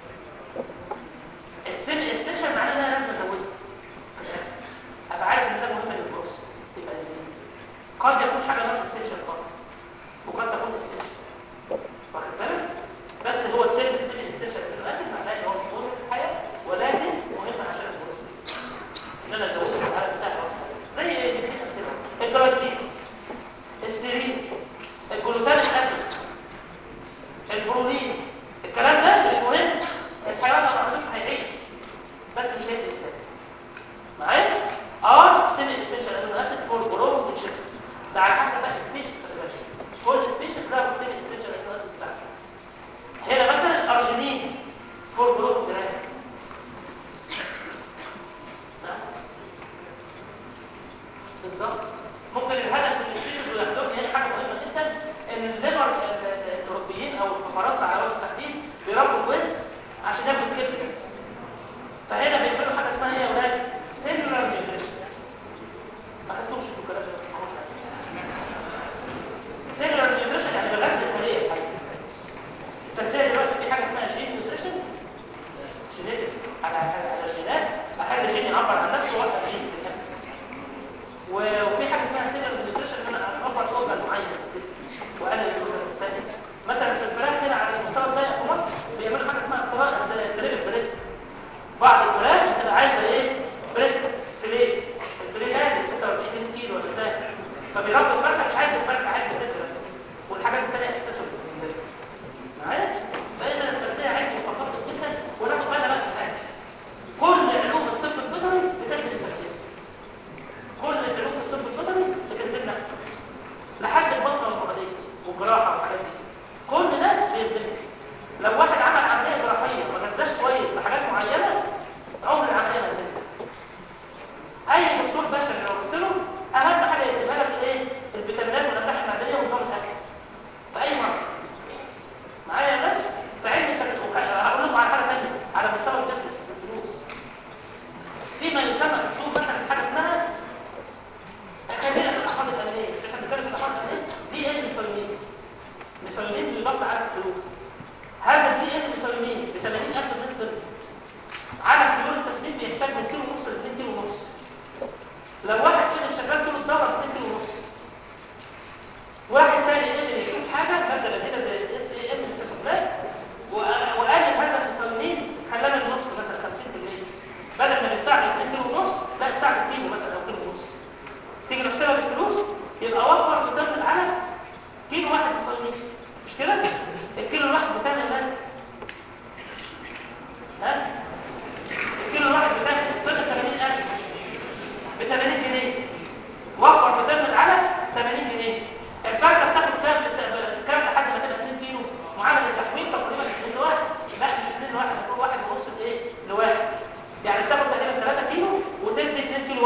Speaker 1: السن السنشن معناه ان انا لازم ازودها ابقى عارف ان ده مهم للجروث يبقى ازاي قد يكون حاجه نوت اسينشال خالص وقد تكون اسينشال واخد بالك بس هو الترم السن اسينشال في الاخر معناه ان هو مش مهم للحياه ولكن مهم عشان الجروث ان انا ازوده في الحاله بتاعتي زي ايه دي امثله الجلاسين السيرين الجلوتاميك اسيد البرولين الكلام ده مش مهم الحيوان لو ما عملوش هيعيش بس مش هيفرق كده معايا اه سيمي اسينشال امينو اسيد فور جروث تشيكس ده على حسب بقى السبيشيز خلي بالك كل سبيشيز له سيمي اسينشال امينو اسيد بتاعته هنا مثلا الارجينين فور جروث جراند بالظبط ممكن الهدف من السبيشيز ويحضرني هنا حاجه مهمه جدا ان الليبر الاوروبيين او في فرنسا على وجه التحديد بيربوا كويس عشان ياكلوا كبد بس فهنا بيعملوا حاجه اسمها ايه يا اولاد سيلولار نيوتريشن ما خدتوش في الكلام ده ما تسمعوش سيلولار نيوتريشن يعني بغذي الخليه الحيه التغذيه دلوقتي في حاجه اسمها جين نيوتريشن جينيتك على على الجينات اخلي جين يعبر عن نفسه واحد جين في الأكل. وفي حاجه اسمها سيلولار نيوتريشن ان انا اوفر اورجان معين في الجسم واقلل الاورجان الثاني مثلا في الفراخ هنا على المستوى الضيق في مصر بيعملوا حاجه اسمها اضطراب الدريب بريست بعض الفراخ بتبقى عايزه ايه بريست فيليه الفيليه غالي 46 كيلو ولا بتاع فبيربوا الفرخه مش عايز الفرخه عايز صدر بس والحاجات الثانيه اساسا بالنسبه له معايا فاذا التغذيه عايز متفقد جدا وناخد بالنا بقى من حاجه كل علوم الطب البيطري بتخدم التغذيه كل علوم الطب البيطري بتخدمنا لحد البطنه والمرضيه والجراحه والحاجات دي كل ده بيخدمك لو واحد عمل عمليه جراحيه ما غذاش كويس بحاجات معينه عمر العمليه ما هتنجح اي دكتور بشري لو قلت له اهم حاجه يكتبها لك ايه الفيتامينات والاملاح المعدنيه ونظام الاكل في اي مرض معايا يا ناس فعلم التك- هقول لكم على حاجه ثانيه على مستوى البيزنس الفلوس فيما يسمى في السوق مثلا حاجه اسمها خلينا في الاحماض الامينيه مش احنا بنتكلم في الاحماض الامينيه دي ايه ميثيونين ميثيونين بيضغط على الفلوس هذا الدي ان ميثيونين ب 80000 متر على كيلو التسمين بيحتاج من كيلو ونص ل 2 كيلو ونص لو واحد فضل شغال طول الدوره ب 2 كيلو ونص واحد تاني قدر يشوف حاجه مثلا هنا زي الاس اي ام استشفاء وقلل هذا الميثيونين خلاه من نص مثلا 50% بدل ما نستعمل 2 كيلو ونص لا استعمل كيلو مثلا او كيلو ونص تيجي نحسبها بالفلوس يبقى وفر في الدم العلف كيلو واحد مصنف مش كده الكيلو الواحد بتاعنا مال ها الكيلو الواحد بتاعنا طلع 80000 ب 80 جنيه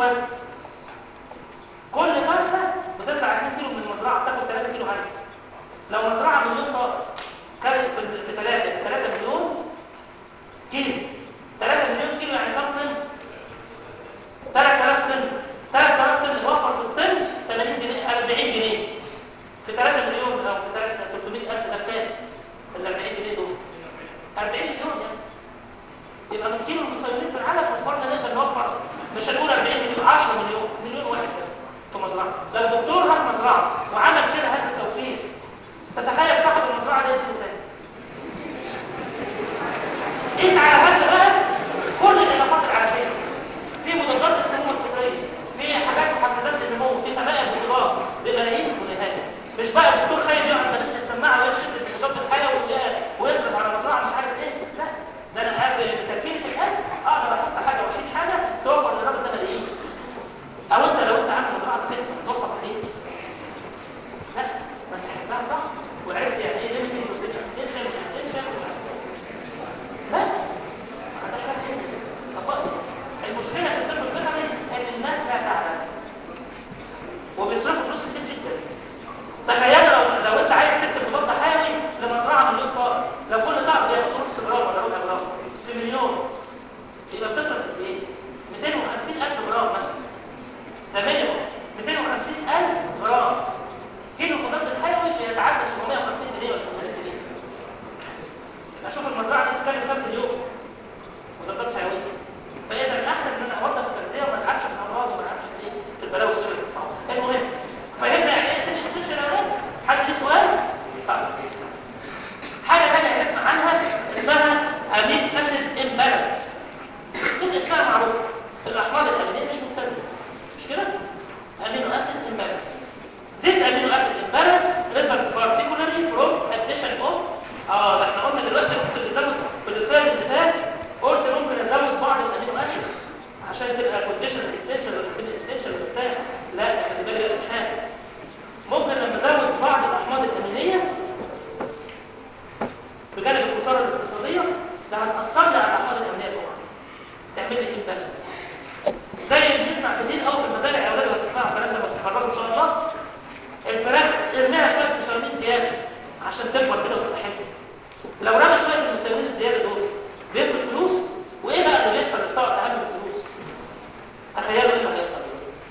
Speaker 1: وزن كل فرخه بتطلع 2 كيلو من المزرعه بتاخد 3 كيلو علف لو مزرعه مليون طائر كانت في في 3 3 مليون كيلو 3 مليون كيلو يعني كام طن 3000 طن 3000 طن يوفر في الطن 80 جنيه 40 جنيه في 3 مليون او في 300 الف ده كام ال 40 جنيه دول 40 مليون يعني يبقى من كيلو المسيرين في العالم وفرنا نقدر نوفر مش هنقول 40 مليون 10 مليون مليون واحد بس في مزرعه لو الدكتور راح مزرعه وعمل كده هذا التوفير تتخيل صاحب المزرعه ده يسمه تاني قيس على هذا بقى كل العلاقات العالميه في مضادات السموم الفطريه في حاجات محفزات للنمو في تمائم بطولات بملايين الجنيهات مش بقى الدكتور خايف يقعد لابس لي السماعه ويشد في مضاد الحيوي ويصرف على مزرعه مش عارف ايه لا ده انا قاعد بتركيبه الاكل اقدر احط حاجه واشيل حاجه توفر للراجل ده ملايين او انت لو انت عامل مزرعه خدمه هتوفر عليه لا ما انت حسبها صح وعرفت يعني ايه ليميتنج وسيكشن وسيكشن ومش عارف لا ده كلام حلو طب المشكله في الطب البيطري ان الناس لا تعلم وبيصرفوا فلوس كتير جدا تخيل لو لو انت عايز تكتب مضاد حيوي لمزرعه مليون طائر لو كل طائر بياخد نص جرام ولا ربع جرام في مليون يبقى بتصرف قد ايه 250 الف جرام مثلا ده مينيموم 250 الف جرام كيلو مضاد الحيوي بيتعدى 750 جنيه ولا 800 جنيه اشوف المزرعه دي بتتكلم كام في اليوم مضادات حيويه فاذا الاحسن ان انا اوضح التغذيه وما العبش في الامراض وما العبش في ايه في البلاوي السوداء اللي بتسمعوها المهم فهمنا يعني ايه سن اكستنشن يا اولاد حد ليه سؤال طيب حاجه ثانيه هنسمع عنها اسمها امين اسيد امبالانس كده اسمها معروف الاحماض الامينيه مش مختلفه مش كده امينو اسيد امبالانس This amino acid imbalance result particularly from addition of اه ده احنا قلنا دلوقتي ممكن نزود في السلايد اللي فات قلت ممكن ازود بعض الامينو اسيد عشان تبقى كونديشن اسينشال ولا سيمي اسينشال ولا بتاع لا خلي بالك من حاجه ممكن لما ازود بعض الاحماض الامينيه بجانب الخساره الاقتصاديه ده هتاثر لي على الاحماض الامينيه طبعا تعمل لي امبالانس زي اللي بنسمع كتير قوي في المزارع يا اولاد لما تسمعوا الكلام ده لما تتخرجوا ان شاء الله الفراخ ارميها شويه مسامين زياده عشان تكبر كده وتبقى حلوه لو رمى شويه المسامين الزياده دول بيفرق فلوس وايه بقى اللي بيحصل للطاقه اهم من الفلوس تخيلوا ايه اللي هيحصل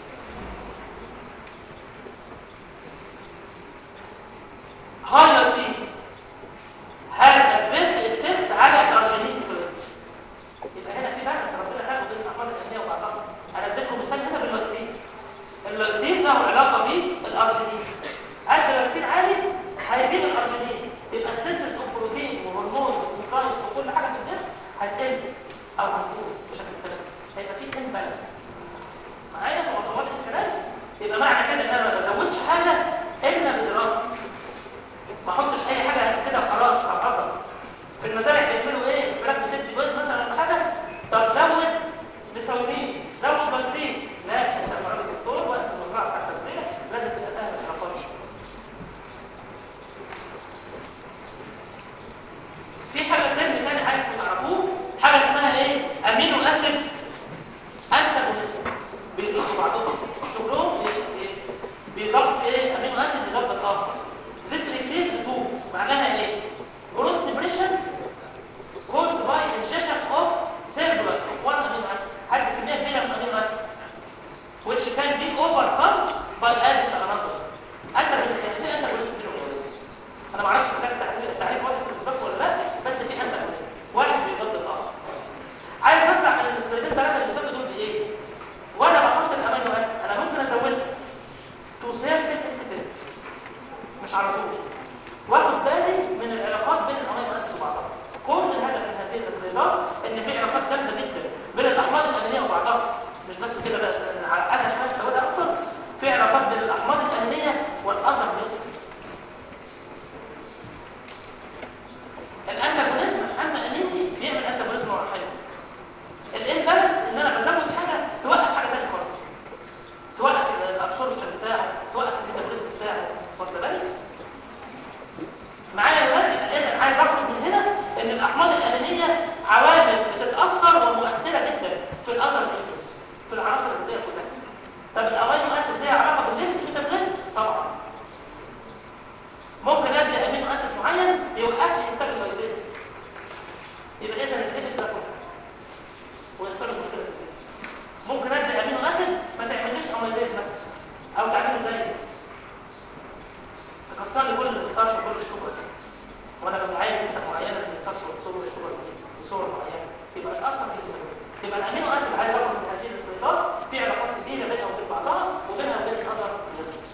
Speaker 1: هاي سي هل البيست افكت على الارجينين يبقى هنا في بحث ربنا خلقه بين الاحماض الامينيه وبعضها انا اديتكم مثال هنا باللايسين اللايسين له علاقه بالارجينين الجلاكتين عالي هيجيب الارجينين يبقى السنتس اوف بروتين وهرمون وكاينز وكل حاجه في الجسم هتقل او هتبوظ بشكل تاني هيبقى في امبالانس معايا في خطوات الكلام يبقى معنى كده ان انا ما بزودش حاجه الا بدراسه ما احطش اي حاجه كده وخلاص حفظها في المزارع بيعملوا ايه الفراخ بتدي بيض مثلا ولا حاجه طب زود مساومين زود بنزين لا انت لما راجل دكتور وقت المزرعه بتاعت التسميه لازم تبقى فاهم الحركات دي في حاجه تانية تاني عايز تعرفوه حاجه اسمها ايه امينو اسيد انتاجونيزم بيضيفوا بعضهم شغلهم بي- بي- بيضاف ايه امينو اسيد يضاف الاخر This replaces two معناها ايه growth depression caused by ingestion of surplus of one amino acid حد كميه كبيره من amino acid which can be overcome by adding another انت يعني ايه انتاجونيزم بينهم وبين انا ما اعرفش كان تعريف تعريف واحد في السباق ولا لا بس في انتاجونيزم واحد بيضاد الاخر عايز اطلع من السلايدين ثلاثه اللي فاتوا دول بايه وانا بحط الامينو اسيد انا ممكن ازودها تو سيرفيس اكستنت مش على طول واخد بالي من العلاقات بين الامينو اسيد وبعضها كل الهدف من هذه التسليطات ان في علاقات جامده جدا بين الاحماض الامينيه وبعضها مش بس كده بس انا شويه سواد اكتر في علاقات بين الاحماض الامينيه والاذر نيوترينز الانتاجونيزم اما انيمي بيعمل انتاجونيزم مع الحيوان الامبالانس ان انا بزود حاجه توقف حاجه ثانيه خالص توقف الابسوربشن بتاعه توقف الميتابوليزم بتاعه واخد بالك معايا يا ولاد اذا عايز اخرج من هنا ان الاحماض الامينيه عوامل بتتاثر ومؤثره جدا في الاذر نيوترينز في العناصر الغذائيه يبقى الامينو اسيد عايز رقم من هذه الخليطات في علاقات كبيره بينها وبين بعضها وبينها وبين الاذر بروتينز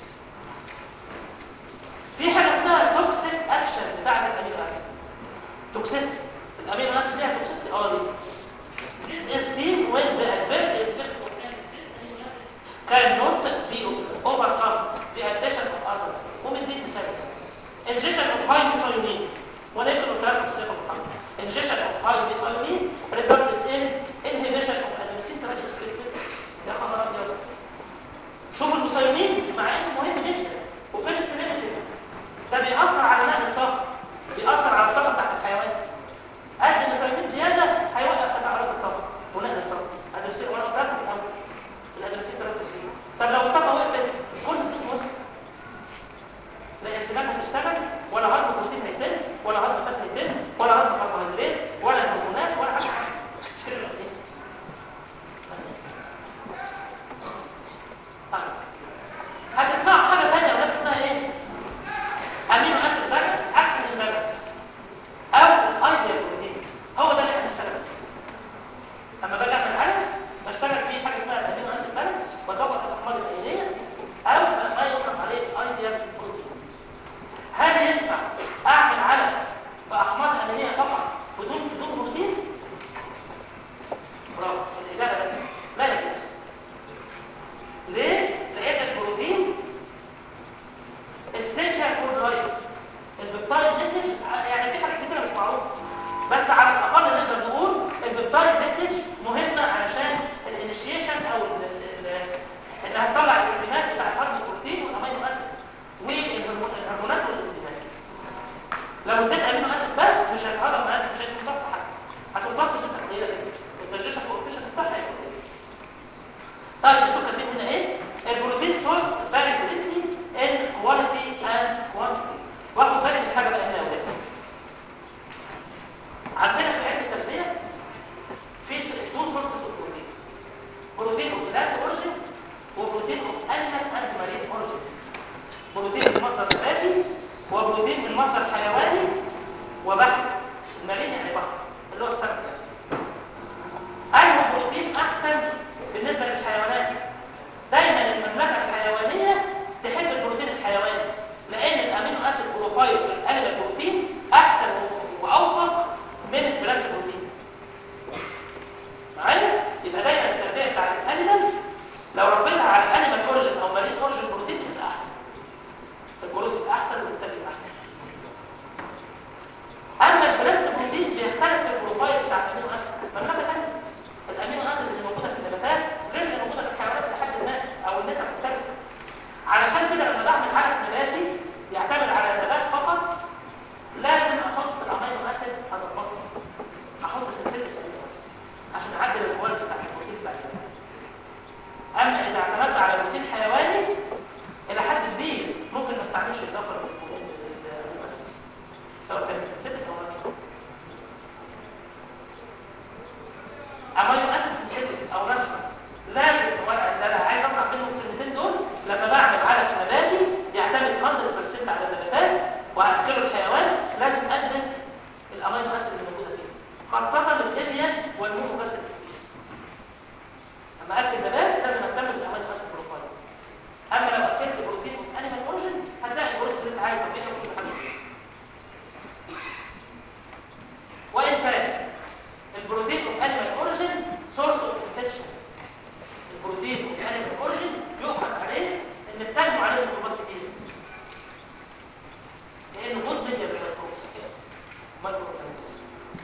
Speaker 1: في حاجه اسمها توكسيك اكشن بتاع الامينو اسيد توكسيستي الامينو اسيد ليها توكسيستي اه ليه This is seen when the adverse effect of an amino acid cannot be overcome the addition of other ومديك مثال ingestion of high methionine ولكن الكلام في السياق المحمد ingestion of high methionine resulted in inhibition of adenosine triglycerides يا خبر ابيض شوفوا المثيونين مع انه مهم جدا وفيرست ليميتد ده بيأثر على نقل الطاقه بيأثر على الطاقه بتاعت الحيوان قد المثيونين زياده هيوقف تفاعلات الطاقه ونقل الطاقه ادرسين وانا قلت من الاول الادرسين تركز طب لو الطاقه وقفت كل الجسم وقف لا انسولين هتشتغل ولا هضم بروتين هيتم ولا هضم فات هيتم ولا هضم كربوهيدرات ولا هرمونات ولا حاجه مش كده ولا ايه طيب. هتسمعوا حاجه ثانيه ولكن اسمها ايه امينو اسيد بالانس احسن من بالانس او الايديال بروتين هو ده اللي احنا بنشتغل فيه اما باجي اعمل حاجه بشتغل فيه حاجه اسمها الامينو اسيد بالانس بطبق الاحماض الامينيه او ما يطلق عليه الايديال بروتين هل ينفع اعمل علف باحماض امينيه فقط بدون بدون بروتين برافو الاجابه لا لا يجوز ليه لان البروتين essential for life البيبتايد مسج يعني في حاجات كتيره مش معروفه بس على الاقل نقدر نقول البيبتايد مسج مهمه علشان الانيشيشن او ال- ال- اللي هتطلع الانزيمات بتاعت هضم البروتين والامينو اسيد والهرمونات والانزيمات لو اديت امينو اسيد بس مش هيتهضم معاك مش هيتمتص حاجه هتمتص بس قليله جدا الدايجيشن كوفيشنت بتاعها هيبقى قليل طيب شوف كاتبين هنا ايه البروتين سورس فاري جريتلي ان كواليتي اند كوانتيتي واخد بالي من حاجه بقى هنا يا ولاد عندنا في علم التغذيه في تو سورسز اوف بروتين بروتين اوف بلانت اوريجين وبروتين اوف انيمال اند مارين اوريجين بروتين من مصدر نباتي وبروتين من مصدر حيواني وبحر المارين يعني بحر اللي هو السمك يعني ايوه البروتين احسن بالنسبه للحيوانات دايما المملكه الحيوانيه تحب البروتين الحيواني لان الامينو اسيد بروفايل في الانيمال بروتين احسن واوفق من البلانت بروتين معايا يبقى دايما التربيه بتاعت الانيمال لو ربيتها على الانيمال اوريجين او مارين اوريجين بروتين بتبقى احسن الجروس يبقى احسن والانتاج يبقى احسن اما البلانت بروتين بيختلف البروفايل بتاع الامينو اسيد مملكه ثانيه الامينو اسيد اللي موجوده في النباتات غير اللي موجوده في الحيوانات لحد ما او النسب مختلفه علشان كده لما بعمل علف نباتي يعتمد على نبات فقط لازم احط الامينو اسيد اظبطه احط سلسله الامينو اسيد عشان اعدل الكواليتي بتاع البروتين بتاع النبات اما اذا اعتمدت على بروتين حيواني الى حد كبير ممكن ما استعملش اضافه للامينو اسيد سواء كانت سلسله او ناتشورال امينو اسيد سنتيتيك او ناتشورال لازم ده انا عايز اطلع منه الكلمتين دول لما بعمل علف نباتي يعتمد 100% على النباتات وهاكله الحيوان لازم ادرس الامينو اسيد اللي موجوده فيه خاصه الاليان والمونوغاسيد سبيشيز لما اكل نبات لازم اهتم بالامينو اسيد بروفايل اما لو اكلت بروتين انيمال اوريجين هتلاقي البروتين اللي انت عايزه فيه كل حاجه كويسه وان كان البروتين اوف انيمال اوريجين سورس اوف انفكشنز البروتين اوف انيمال اوريجين يؤخذ عليه ان بتنمو عليه ميكروبات كتير لانه جزء من الميكروبس مايكرو اورجانيزمز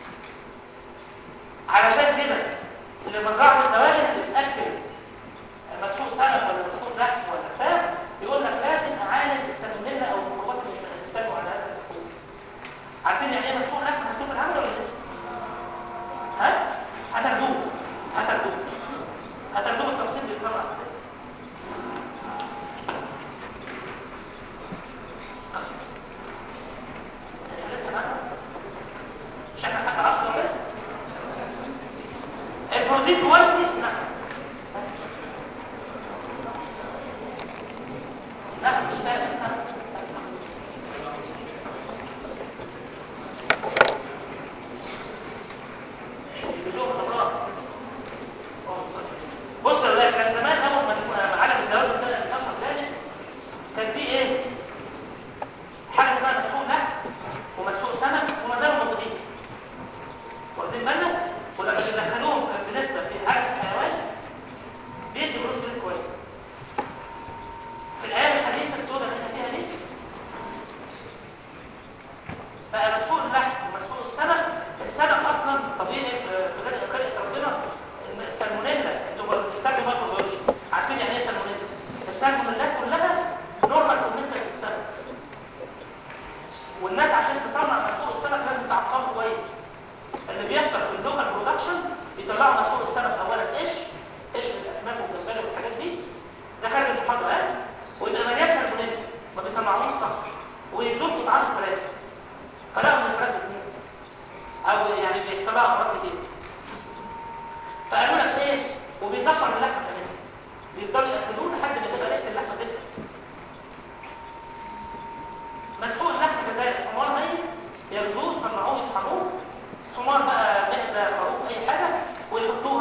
Speaker 1: علشان كده اللي مزرعه الدواجن بتاكل مسحوق سمك ولا مسحوق لحم ولا فراخ يقول لك لازم اعالج السالمونيلا او الميكروبات اللي بتنمو على هذا المسحوق عارفين يعني ايه مسحوق لحم هتشوف العمل ولا لسه ها هتاخدوه هتاخدوه هتاخدوه بالتفصيل بيتصنع ازاي لسه معانا؟ مش احنا حتى 10 ولا البروتين كواليتي نعم لا مش فاهم استنى كلهم امراض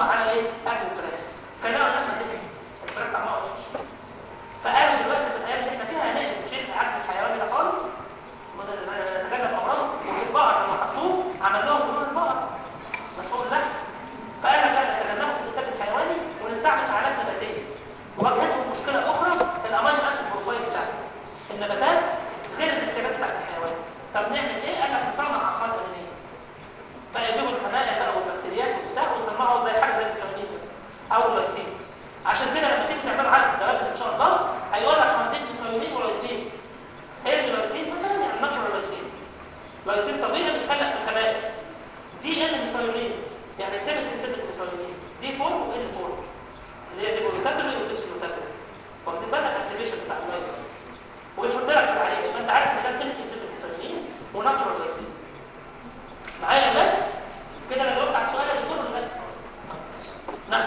Speaker 1: حطوها على ايه اكل الفراخ فلقوا الناس هتبقى الفراخ طعمها وحش فقالوا دلوقتي في الايام اللي احنا فيها هنقلب نشيل اكل الحيواني ده خالص نتجنب امراضه والبقر لما حطوه عمل لهم جنون البقر مسؤول لا فقال لك لا نتجنبه في الانتاج الحيواني ونستعمل علاج نباتيه واجهتهم مشكله اخرى الامينو اسيد بروفايل بتاعته النباتات غير الاحتياجات بتاعت الحيوان طب نعمل ايه قال لك نصنع اعقاد امينيه بقى يجيبوا الخلايا بقى والبكتيريات وبتاع ويصنعوا زي حاجه زي السيراميك مثلا او اللايسين عشان كده لما تيجي تعمل عدد الدوائر ان شاء الله هيقول لك هنديك سيراميك ولايسين ايه اللايسين مثلا يعني ناتشورال لايسين لايسين طبيعي بيتخلق في الخلايا دي ان ميثايونين يعني سيمي سنسيتيف ميثايونين دي فورم وان فورم اللي هي دي بروتاتوري ودي سلوتاتوري واخدين بالك اكتيفيشن بتاع اللايسين ويحط لك في العليق يبقى انت عارف ان ده سيمي سنسيتيف ميثايونين وناتشورال لايسين معايا يا ولاد كده انا جاوبت على السؤال اللي كله بس نعم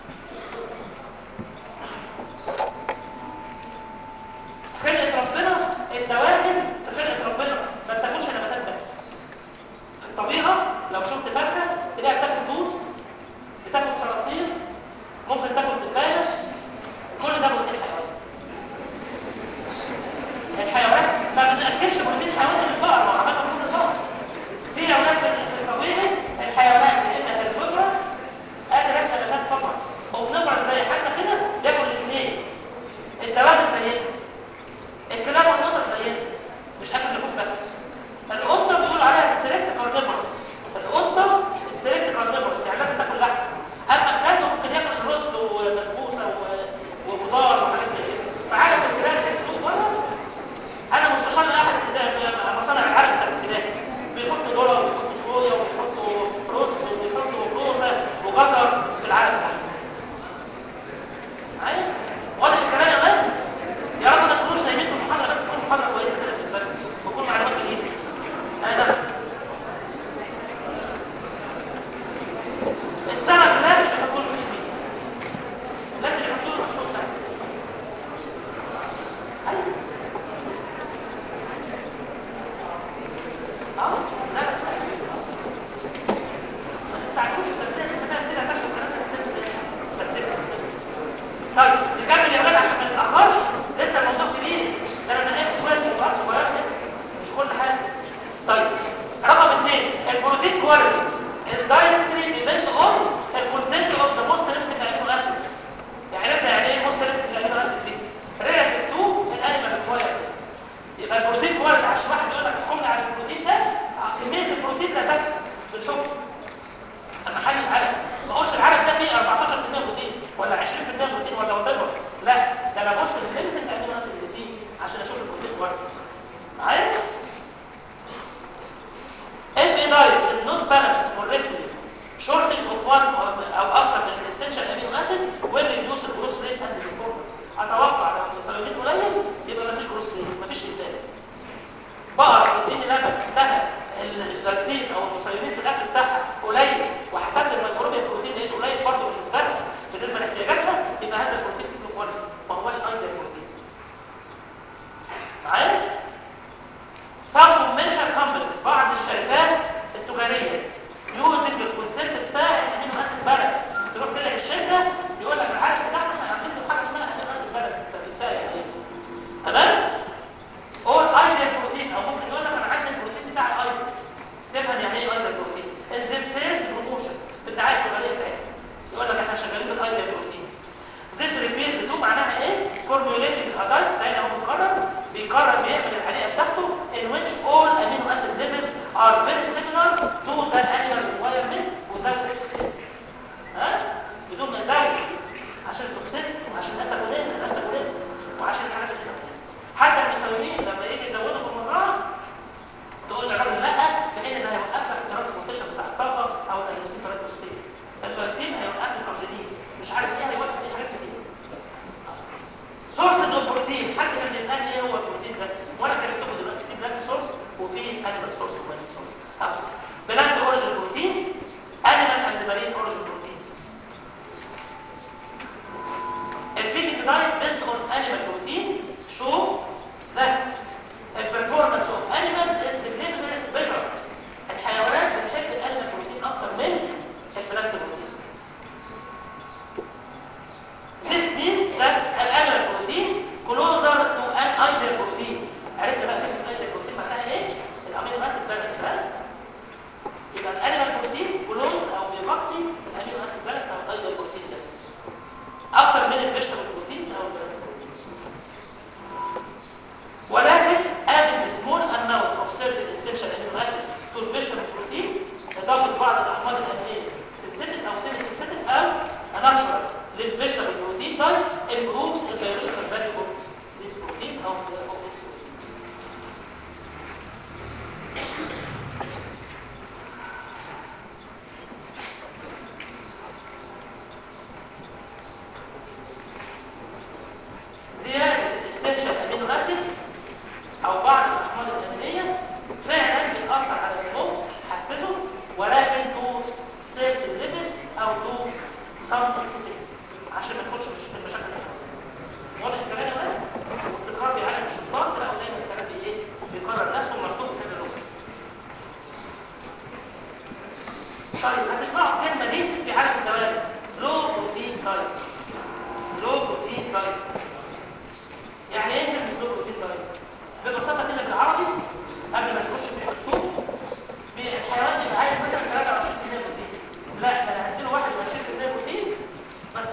Speaker 1: خلقة ربنا الدواجن في خلقة ربنا ما بتاكلش نباتات بس في الطبيعة لو شفت فرخة تلاقيها بتاكل دود بتاكل صراصير ممكن تاكل دبانة كل ده بروتين حيواني الحيوانات ما بنأكلش بروتين حيواني للبقر لو عملنا بروتين البقر في اولاد في الطبيعي الحيوانات بتبقى الفطرة قادر ياكل نباتات فقط وبنبرز زي حالنا كده ياكل الاثنين الدواجن زينا الكلاب والقطط زينا مش اكل لحوم بس القطه بيقول عليها ستريكت كارنيفورس القطه ستريكت كارنيفورس يعني لازم تاكل لحم اما الكلب ممكن ياكل رز وبسبوسه و- وخضار وحاجات زي كده فعارف الكلاب في السوق بره انا مستشار لاحد الابتدائي مصانع العالم بتاع الابتدائي بيحطوا ذره وبيحطوا صويا وبيحطوا رز وبيحطوا كوسه وجزر في العالم بتاعهم معايا واضح الكلام يا ولاد يا رب ما تكونوش نايمين في المحاضره بس تكون محاضره كويسه كده في البلد وتكون معلومات جديده هذا السمك لازم يكون مش فيه لازم يكون مش فيه سمك ايوه اه لا لا ما تستعجلوش التبديل انت فاهم كده هتاخد الكلام ده طيب نكمل يا ولاد عشان ما نتاخرش لسه الموضوع كبير ده انا نقلت شويه صغيرات صغيره كده مش كل حاجه طيب رقم اثنين البروتين كواليتي is directly depend on the content of the most limited amino acid يعني عرفنا يعني ايه most limited amino acid دي relative to الانيمال كواليتي يبقى البروتين كواليتي عشان واحد يقول لك احكم لي على البروتين ده كميه البروتين لا تكفي بالحكم انا حل العدد ما اقولش العدد ده فيه 14% بروتين ولا 20% بروتين ولا وات لا ده انا ببص للليمت الامينو اسيد اللي فيه عشان اشوف البروتين كويس معايا if a diet is not balanced correctly shortage of one or او اكثر من الاسينشال امينو اسيد will reduce the growth rate and the performance اتوقع لو السيروتين قليل يبقى مفيش جروث ريت مفيش انتاج بقرة تديني لبن لها اللايسين او المسيرين في الاكل بتاعها قليل وحسبت الميكروبيا البروتين لقيته قليل برضه بالنسبه لها بالنسبه لاحتياجاتها يبقى هذا البروتين فيه كواليتي ما هوش ايديال بروتين معايا صاروا ميجر كومبانيز بعض الشركات التجاريه يوزنج الكونسيبت بتاع الامينو اسيد بالانس تروح تلاقي الشركه يقول لك العدد بتاعنا احنا عاملين له حاجه اسمها امينو اسيد بالانس انت بتتريق عليه تمام هو الايديال بروتين او ممكن يقول لك انا عايز البروتين بتاع الايديال تفهم يعني ايه ايديال بروتين انزل سيلز بروموشن في الدعايه التجاريه بتاعتك يقول لك احنا شغالين بالايديال بروتين This refers to معناها ايه formulating a diet تاني اهو بيقرر بيقرر بيعمل الحقيقه بتاعته in which all amino acid levels are very similar to the annual requirement without excess ها بدون ما يزود عشان توكسين وعشان انت كلين انت كلين وعشان الحاجات اللي انت حتى المساويين لما يجي يزودوا في المزرعه تقول للراجل لا في حين ده هيوقف لك الترانسبورتيشن بتاع الطاقه او الانسولين ترانسبورتيشن الفاكسين هيوقف لك الانسولين مش عارف ايه هيوقف ايه حاجات كتير سورس اوف بروتين حد كان بيسالني ايه هو البروتين ده وانا كتبته دلوقتي في بلانت سورس وفي انيمال سورس ومارين سورس بلانت اوريجين بروتين انيمال اند مارين اوريجين بروتينز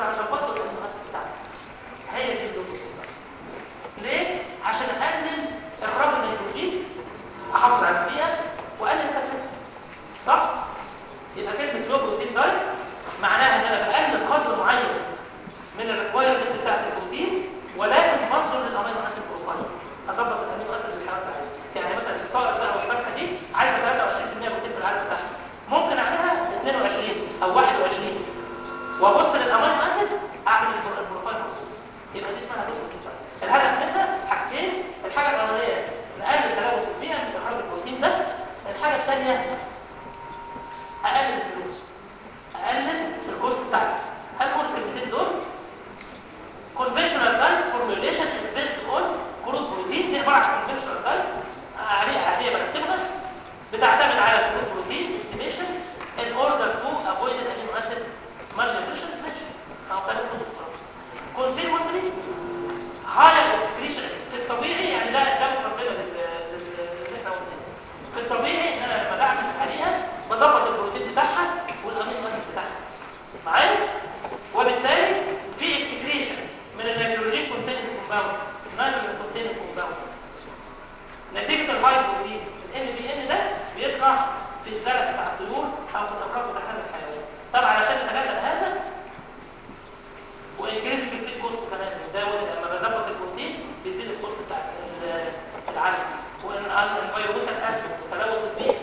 Speaker 1: هظبط له الامينو اسيد بتاعته هي دي اللوجو ليه عشان اقلل اخراج النيتروجين احافظ على البيئه واقلل التكلفه صح يبقى كلمه لو بروتين دايت معناها ان انا بقلل قدر معين من الريكوايرمنت بتاعت البروتين ولكن بنظر للامينو اسيد بروفايل اظبط الامينو اسيد اللي الحيوان عايزه يعني مثلا الطائر ده او الفرخه دي عايزه 23% بروتين في العدد بتاعها ممكن اعملها 22 او 21 وابص للامينو اسيد اعمل البروفايل مظبوط يبقى دي اسمها لو بروتين دايت الهدف منها حاجتين الحاجه الاولانيه نقلل تلوث البيئه من اخراج البروتين ده الحاجه الثانيه اقلل الفلوس اقلل الكوست بتاعتي هل كل الكلمتين دول conventional diet formulation is based on crude protein دي عباره عن conventional diet عاديه عاديه برتبها بتعتمد على crude protein estimation in order to avoid an amino acid malnutrition ماشي او كلام كله خلاص consequently higher excretion في الطبيعي يعني ده ده مقدمه لل اللي احنا قلناه في الطبيعي ان انا لما بعمل عليها بظبط البروتين بتاعها والامينو اسيد بتاعها معايا وبالتالي في اكسكريشن من النيتروجين كونتيننج كومباوندز النيتروجين كونتيننج كومباوندز نتيجه الهاي بروتين الان بي ان ده بيطلع في الزرع بتاع الطيور او في الافراد بتاع هذا الحيوان طبعا عشان نتجنب هذا وانكريز في الفيد كوست كمان بيزود لما بظبط البروتين بيزيد الكوست بتاع ال- العلف والانفيرومنتال اكشن وتلوث البيئه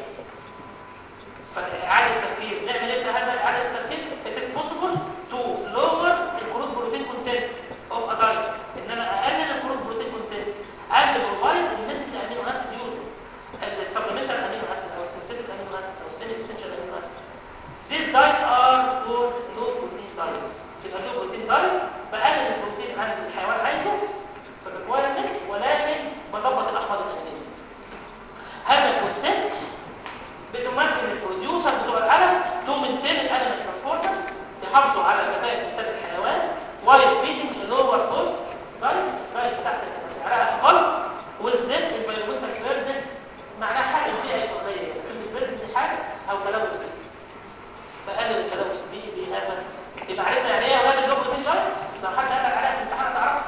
Speaker 1: فاعاده التفكير نعمل ايه في هذا اعاده التفكير it is possible to lower الكروت بروتين content of a diet ان انا اقلل الكروت بروتين content and provide the necessary amino acid used السبلمنتال amino acid او synthetic amino acid او semi essential amino acid these diets are called low protein diets يبقى low protein diet بقلل البروتين عند الحيوان عايزه في الريكوايرمنت ولكن بظبط الاحماض الامينيه هذا الكونسيبت بتمكن البروديوسر بتوع العلف تو مينتين الانيمال ترانسبورترز يحافظوا على كفاءه انتاج الحيوان وايل فيدنج لور كوست دايت دايت بتاعت سعرها اقل with this environmental burden معناها حاجه البيئه يبقى قليله كلمه burden دي حاجه او تلوث بيئي بقلل التلوث البيئي بهذا يبقى عرفنا يعني ايه يا ولاد اللو بروتين دايت لو حد قال لك عليها في الامتحان تعرف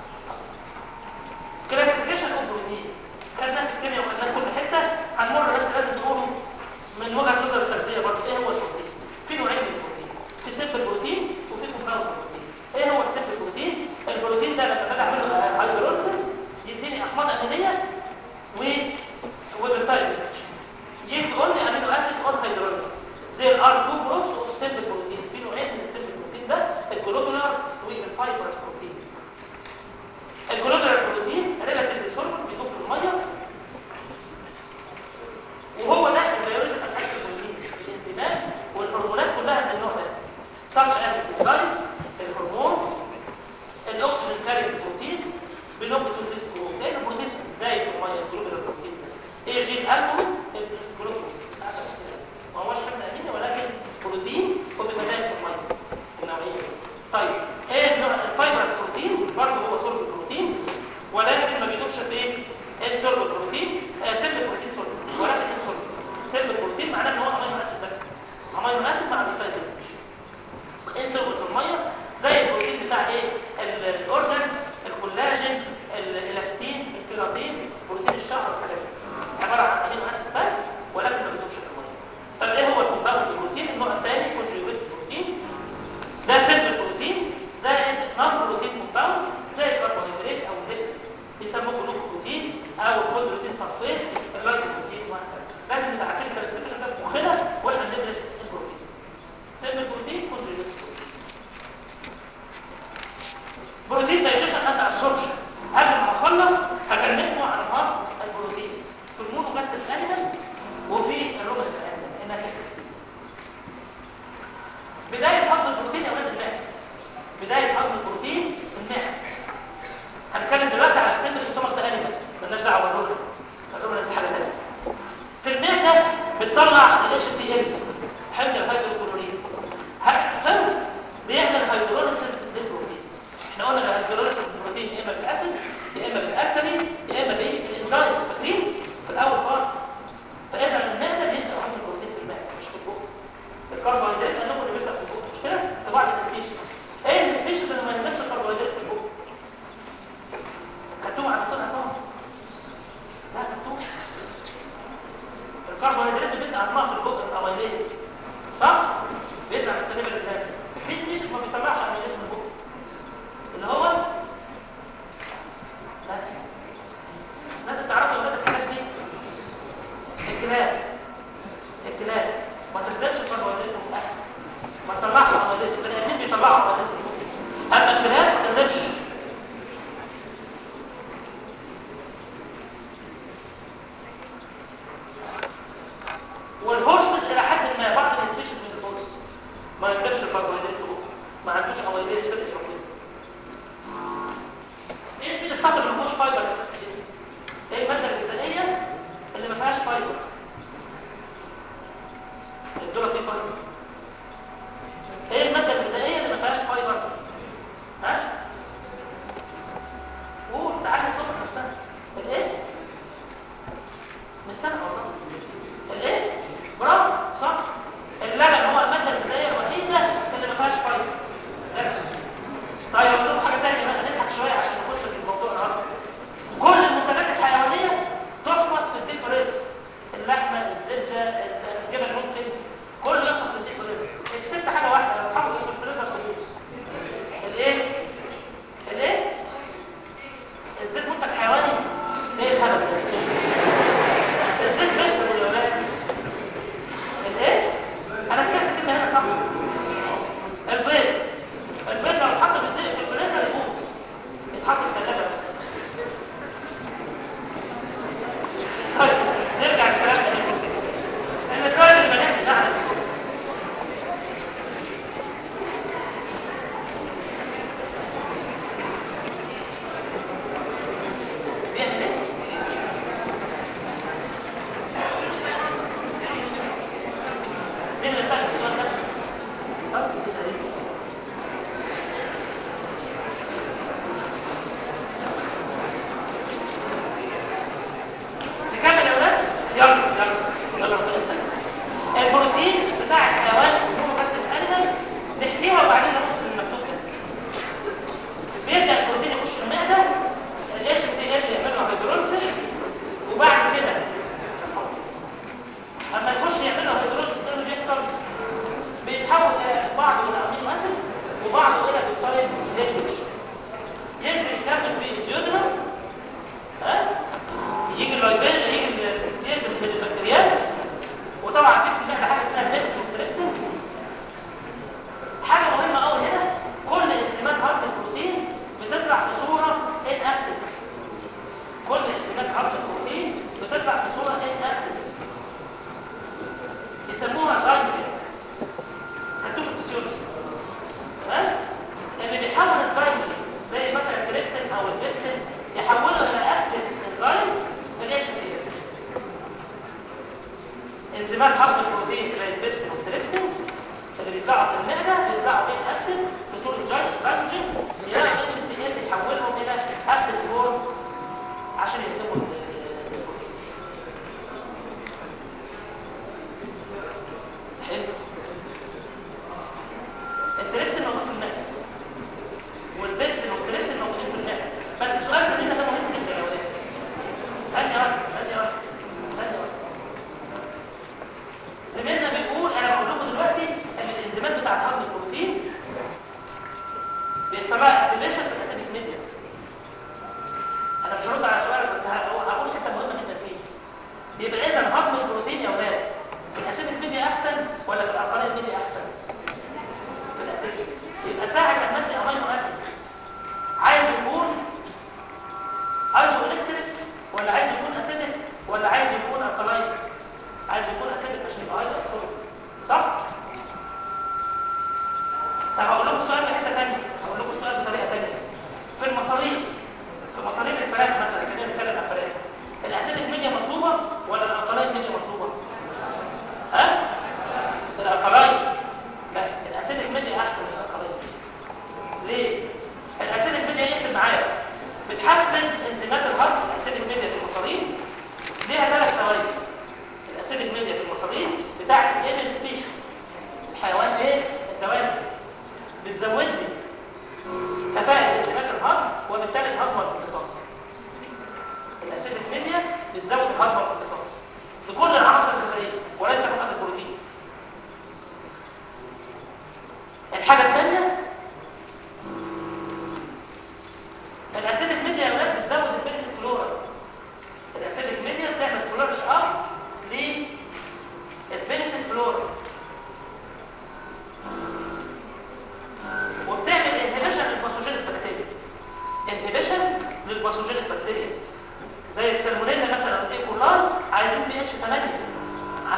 Speaker 1: كلاسيفيكيشن اوف بروتين خدناه في الكيمياء وخدناه في كل حته هنمر بس لازم نقوله من وجهه نظر التغذيه برضه ايه هو البروتين في نوعين من البروتين في سيمبل بروتين وفي كومباوند بروتين ايه هو السيمبل بروتين البروتين ده لما باجي اعمل له هايدروليسيس يديني احماض امينيه و وبالتايب جيت اونلي امينو اسيد اون هيدروليسيس زي الار 2 جروبس اوف سيمبل بروتين في نوعين من السيمبل بروتين ده الجلوبولار والفايبرس بروتين الجلوبولار بروتين ريلاتيف سولفنت بيدوب في الميه وهو ده البيولوجيكال اكتيف بروتين الانزيمات والهرمونات كلها من النوع ده such as enzymes الهرمونز الاكسجين كارينج بروتينز belong to this group لان البروتين دايب في الميه الجلوبولار بروتين ده ايه جين الكول الجلوكوز ما هوش حمض اميني ولكن بروتين وبيبقى دايب في الميه النوعيه دي. طيب ايه النوع الفايبرس بروتين برضه هو صلب البروتين ولكن ما بيدوبش في ايه الصلب البروتين آه سلب البروتين صلب ولكن ايه صلب سلب البروتين معناه ان هو امينو اسيد بس امينو اسيد مع الفايبر ايه صلب في الميه زي البروتين بتاع ايه ال- الاورجنز الكولاجين الالاستين الكيراتين بروتين الشعر والحاجات دي عباره عن امينو اسيد بس ولكن ما بيدوبش في الميه طب ايه هو الكومباوند بروتين النوع الثاني كونجوجيت بروتين ده سيمبل بروتين بيطلعوا اورجانيزم اما الفئران ما تقدرش والهورسز الى حد ما بعض السبيشيز من الهورس ما يقدرش الكربوهيدرات فوق ما عندوش اميليز في البروتين ايه في الستاف اللي ما فيهوش فايبر ايه الماده الغذائيه اللي ما فيهاش فايبر الدوله فيه فايبر ايه الماده الغذائيه اللي ما فيهاش فايبر ها قول تعالى نصبر نفسنا الايه مستنى والله الايه برافو صح اللبن هو الماده الغذائيه الوحيده اللي ما فيهاش فايبر لبن. طيب اقول لكم حاجه ثانيه بقى نضحك شويه عشان نخش في الموضوع النهارده كل المنتجات الحيوانيه تحفظ في الديب فريز اللحمه الزبده الجبن ممكن كله يحفظ في الديب فريز اكسبت حاجه واحده لو تحفظ في الفريزر كويس الايه الايه الزيت منتج حيواني ايه الهبل ده الزيت بيشرب يا ولاد الايه انا سمعت كلمه هنا صح البيض البيض لو اتحط في الزيت في الفريزر يموت يتحط في الثلاجه بس طيب نرجع للكلام ده المثال البنات بتاعنا بيعمل ايه؟ مين اللي سأل السؤال ده؟ طب اسأليه نكمل يا ولاد يلا يلا يلا ربنا يسلمك البروتين بتاع الحيوان هو بس الانيمال نحكيها وبعدين نبص للمكتوب ده بيبدا البروتين يخش المعده الاتش سي ال يعمل له هيدروليسيس وبعد كده اما يخش يعمل له هيدروليسيس ايه اللي بيحصل بيتحول الى بعضه الى امينو اسيد وبعضه الى بيتايل ليبيد يجري يكمل في الديودرم ها يجي اللايبيل يجي الديسس من البكتيرياس وطبعا في في المعده حاجه اسمها بيبسين وفليكسين حاجه مهمه قوي هنا كل انزيمات هضم البروتين بتطلع بصوره ان اكتف كل انزيمات هضم البروتين بتطلع بصوره ان اكتف يسموها زايموجين هتشوف الفسيولوجي تمام اللي بيحول الزايموجين زي مثلا الكريستين او البيستين يحوله الى اكتف انزيم في الاتش سي انزيمات هضم البروتين زي البيستين والتريكسين اللي بيطلعوا في المعده بيطلعوا ايه اكتف في طول الزايموجين يلاقي الاتش سي ال يحولهم الى اكتف فورم عشان يكتبوا ال- حلو التريكسين موجود في المعده والبيكسل والتريكسل موجودين في المعده بس السؤال ده هنا ده مهم جدا يا ولاد ثانيه واحده ثانيه واحده ثانيه واحده زميلنا بيقول انا بقول لكم دلوقتي ان الانزيمات بتاعت هضم البروتين بيحصل لها اكتيفيشن في الاسيدك ميديا انا مش هرد على سؤالك بس هقول هقول حته مهمه جدا فيه يبقى اذا هضم البروتين يا ولاد في الاسيدك ميديا احسن ولا في الالقليه ميديا احسن في الاسيدك يبقى ساعه ما تمدي امينو اسيد عايز يكون ايزو الكتريك ولا عايز يكون اسيدك ولا عايز يكون القلايد عايز يكون اسيدك عشان يبقى ايزو الكتريك صح طب هقول لكم سؤال بحته ثانيه هقول لكم سؤال بطريقه ثانيه في المصاريف في مصاريف الفراخ مثلا كده بنتكلم عن الفراخ الاسيدك ميديا مطلوبه ولا الالقلايد ميديا مطلوبه ها الالقلايد لا الاسيدك ميديا احسن من الالقلايد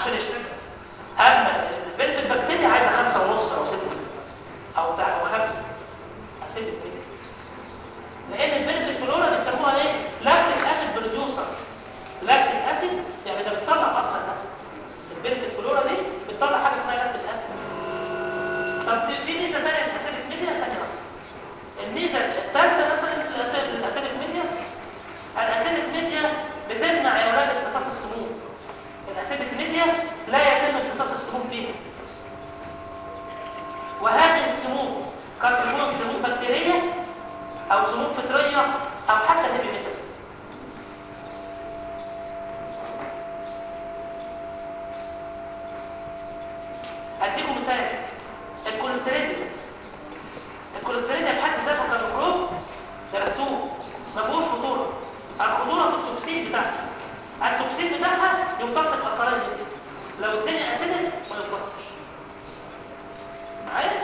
Speaker 1: عشان يشتغل اما البنت البكتيريا عايزه خمسة ونص او ستة او بتاع او خمسة ستة مللي لان البنت الفلورا بيسموها ايه لاكتيك اسيد بروديوسرز لاكتيك اسيد يعني ده بتطلع اصلا اسيد البنت الفلورا دي بتطلع حاجه اسمها لاكتيك اسيد طب في ميزه ثانيه للاسيدك ميديا ثانيه الميزه الثالثه مثلا للاسيد الاسيدك ميديا الاسيدك ميديا بتمنع يا اولاد امتصاص السموم الاسيدك ميديا لا يتم امتصاص السموم فيها وهذه السموم قد تكون سموم بكتيريه او سموم فطريه او حتى هيفي ميتالز اديكم مثال الكوليسترول الكوليسترول في حد ذاته كميكروب درستوه ما فيهوش خطوره الخطوره في التوكسين بتاعها التوكسين بتاعها يمتص القطرات دي لو الدنيا اسيدت ما يمتصش معايا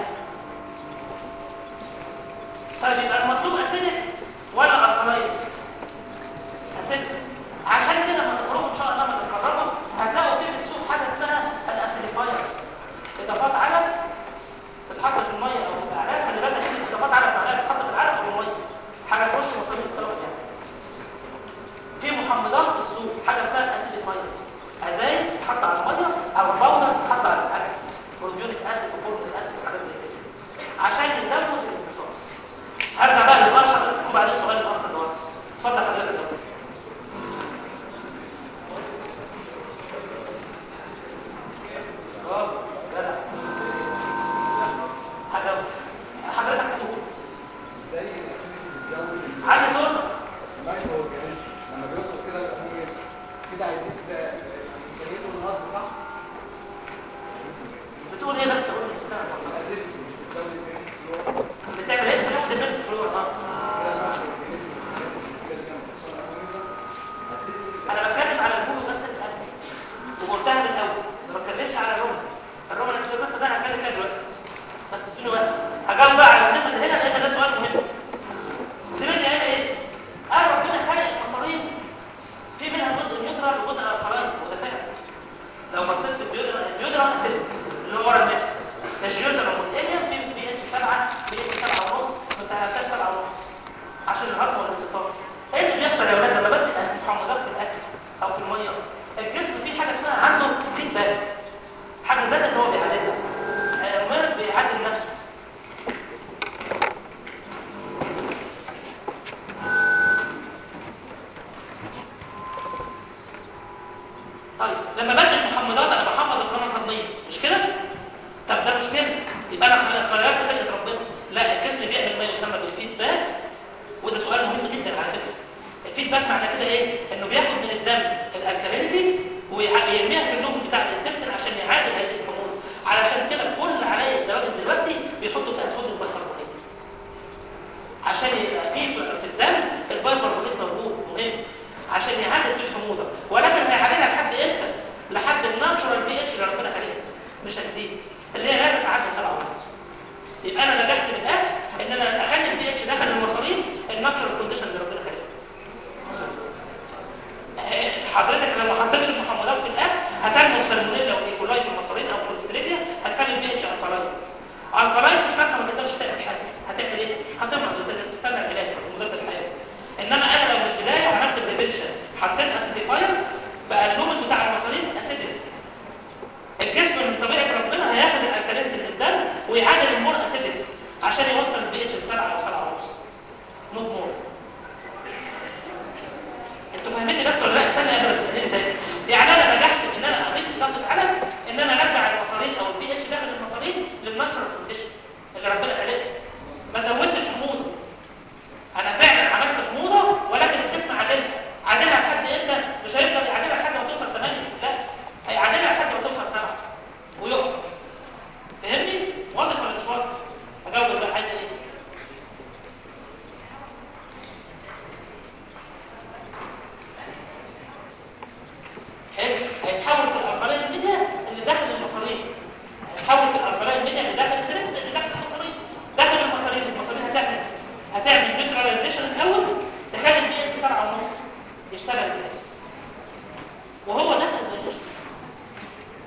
Speaker 1: طيب يبقى المطلوب اسيدك ولا القطرات اسيدك عشان كده لما تقربوا ان شاء الله لما تقربوا هتلاقوا في السوق حاجه اسمها الاسيديفايرز اضافات علف تتحط في الميه او في الاعلاف خلي بالك في اضافات علف علف تتحط في العلف او الميه حاجه تخش مصاريف الطلبه يعني في محمضات في السوق حاجه اسمها الاسيديفايرز ازايز تتحط على الميه او باودر تتحط على الاكل بروبيونيك اسيد وفورميك اسيد وحاجات زي كده عشان يزود الامتصاص هرجع بقى للسؤال حضرتك وبعدين سؤال الاخر اللي ورا اتفضل حضرتك يا دكتور. برافو، جدع. حاجه حضرتك تقول
Speaker 2: زي الجو
Speaker 1: عايز توصل
Speaker 2: المايكرو اورجانيزم لما بيوصل كده يبقى فيه ايه؟ كده عايزين كده امكانيته النهض صح؟
Speaker 1: بتقول ايه بس قول لي بس أنا والله.
Speaker 2: الاسيد بتزود الكمية الفلور
Speaker 1: بتعمل ايه في الوقت ده في الفلور اه
Speaker 2: كده المايكرو اورجانيزم كده زي ما بتحصل أساميزا.
Speaker 1: انا بتكلم على البولو بس الان وقلتها من الاول ما بتكلمش على الروما الروما اللي في بس ده انا هتكلم فيها دلوقتي بس ادوني وقت هجاوب بقى على الناس اللي هنا لان ده سؤال مهم سيبني انا ايه قال ربنا خلق المصارين في منها جزء نيوترال وجزء الكلاين وده فعلا لو بصيت في البيودرا البيودرا اسيد اللي هو ورا النفس الجيوزر والمونتينيا في بي اتش 7 بي اتش 7 ونص متهافات 7 ونص عشان الهضم والانتصار ايه اللي بيحصل يا ولاد لما بدي محمضات في الاكل او في الميه الجسم فيه حاجه اسمها عنده فيدباك حاجه ذات ان هو بيعالجها آه، المرض بيعالج نفسه طيب لما بدي المحمضات انا بحمض القناه الهضميه مش كده طب ده مش كده يبقى انا خلقت خلقت ربنا لا الجسم بيعمل ما يسمى بالفيدباك وده سؤال مهم جدا على فكره الفيدباك معنى كده ايه انه بياخد من الدم الالكالينيتي ويرميها في اللوب بتاع الانتستين عشان يعادل هذه الحموضه علشان كده كل علي الدواجن دلوقتي بيحطوا فيها صوديوم بايكربونات عشان يبقى في في الدم البايكربونات موجود مهم عشان يعادل فيه الحموضه ولكن هيعادلها لحد امتى لحد الناتشورال بي اتش اللي ربنا خلقها مش هتزيد اللي هي لازم تعدي 7 ونص يبقى انا نجحت في الاكل ان انا اخلي البي اتش داخل المصارين الناتشورال كونديشن اللي ربنا خلقها حضرتك لو ما حطيتش المحمضات في الاكل هتعمل سالمونيلا وايكولاي في المصارين او كوليستريديا هتخلي البي اتش الكلاين الكلاين في الفاكهه ما تقدرش تعمل حاجه هتعمل ايه هتمرض وتستنى العلاج مضاد الحياه انما انا لو من البدايه عملت بريفنشن حطيت اسيديفاير بقى اللومن بتاع المصارين اسيديك الجسم من طبيعه ربنا هياخد الالكالينز من الدم ويعادل المور اسيديتي عشان يوصل البي اتش ل 7 او 7 ونص نوت مور انتوا فاهميني بس ولا لا استنى قبل ما تسالني تاني يعني انا نجحت في ان انا اضيف اضافه علم ان انا ارجع المصارين او البي اتش داخل المصارين للناتشرال كونديشن اللي ربنا خلقها ما زودتش حموضه انا فعلا عملت حموضه ولكن الجسم عادلها عادلها لحد امتى مش هيفضل يعادلها لحد ما توصل 8 لا هيعادلها لحد ما توصل 7 ويقف فاهمني واضح ولا مش واضح اجاوب بقى عايز ايه حلو هيتحول في الاربلاين ميديا اللي داخل المصارين هيتحول في الاربلاين ميديا اللي داخل الفريمز اللي داخل المصارين داخل المصارين المصارين هتعمل هتعمل نيوتراليزيشن الاول تخلي البي اتش 7 ونص يشتغل البي اتش وهو داخل الدايجيشن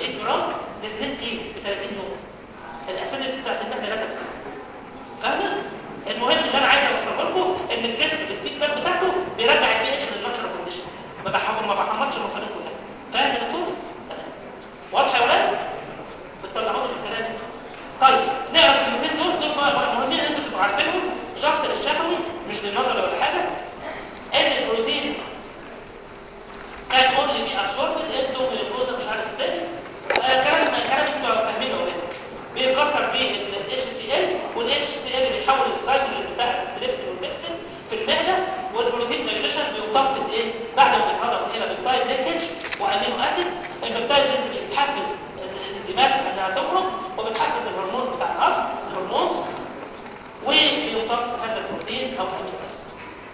Speaker 1: 100 جرام ل 2 كيلو في 30 يوم الاسيدتي بتاعت المهنه لا تفرق فاهمه المهم اللي انا عايز اوصله لكم ان الجسم بالفيدباك بتاعته بيرجع البي اتش للناتشرال كونديشن ما بحمل ما بحملش المصاريف كلها فاهم يا دكتور تمام واضحه يا ولاد بتطلعوش الكلام طيب نقرا الكلمتين دول دول بقى مهمين انتوا تبقوا عارفينهم جاست للشفوي مش للنظر ولا حاجه ان البروتين كان اونلي بي ابسوربد انتو جلوكوز مش عارف ازاي آه، كلام كلام انتوا فاهمينه ولا بيتكسر بيه الاتش سي ال والاتش سي ال بيحول السايكل بتاع التريبسين والبيكسل في المعده والبروتين دايجيشن بيمتص ايه بعد ما يتهضم الى بيبتايد لينكج وامينو اسيدز البيبتايد لينكج بتحفز الانزيمات انها تخرج وبتحفز الهرمون بتاع الهضم الهرمونز وبيمتص هذا البروتين او الامينو اسيدز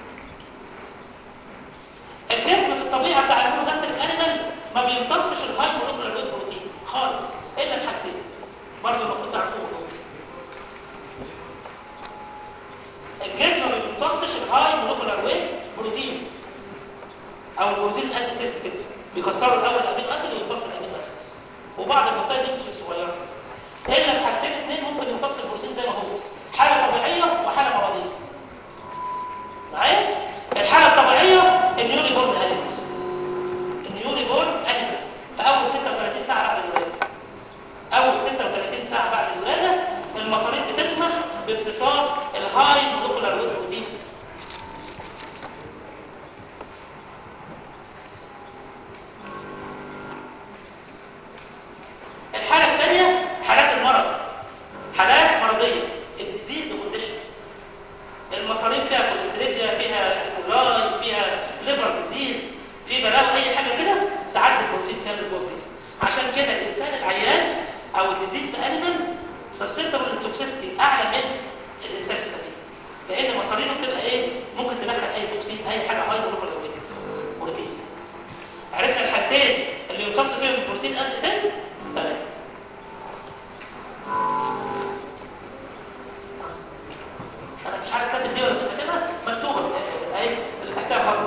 Speaker 1: الجسم في الطبيعه بتاع المونوجاستريك انيمال ما بيمتصش الهاي مولكيولار ويت بروتين خالص الا الحاجتين برضه ما كنت عارفوه الجسم ما بيمتصش الهاي مولكيولار ويت بروتينز او البروتين اسيد كده بيكسروا الاول الامينو اسيد ويمتص الامينو اسيد وبعض البروتين دي الصغيره الا في حاجتين اثنين ممكن يمتص البروتين زي ما هو حاله طبيعيه وحاله مرضيه معايا الحاله الطبيعيه النيوري بورن انيمالز النيوري بورن انيمالز في اول 36 ساعه بعد الولاده اول 36 ساعه بعد الولاده المصاريف بتسمح بامتصاص الهاي مولكيولار ويت بروتينز الحاله الثانيه حالات المرض حالات مرضيه الديزيز كونديشن المصاريف فيها كوليستريديا فيها كولاي فيها ليفر ديزيز في بلاوي اي حاجه كده تعدي البروتين كامل جوه الجسم عشان كده الانسان العيان او الديزيز انيمال سسبتبل للتوكسيستي اعلى من الانسان السليم لان مصاريفه بتبقى ايه ممكن تدخل اي توكسين اي حاجه هاي مولكيولار ويت بروتين عرفنا الحالتين اللي يمتص فيهم البروتين از اتس تمام انا مش عارف كاتب دي ولا مش كاتبها مكتوبه اهي اللي تحتها خط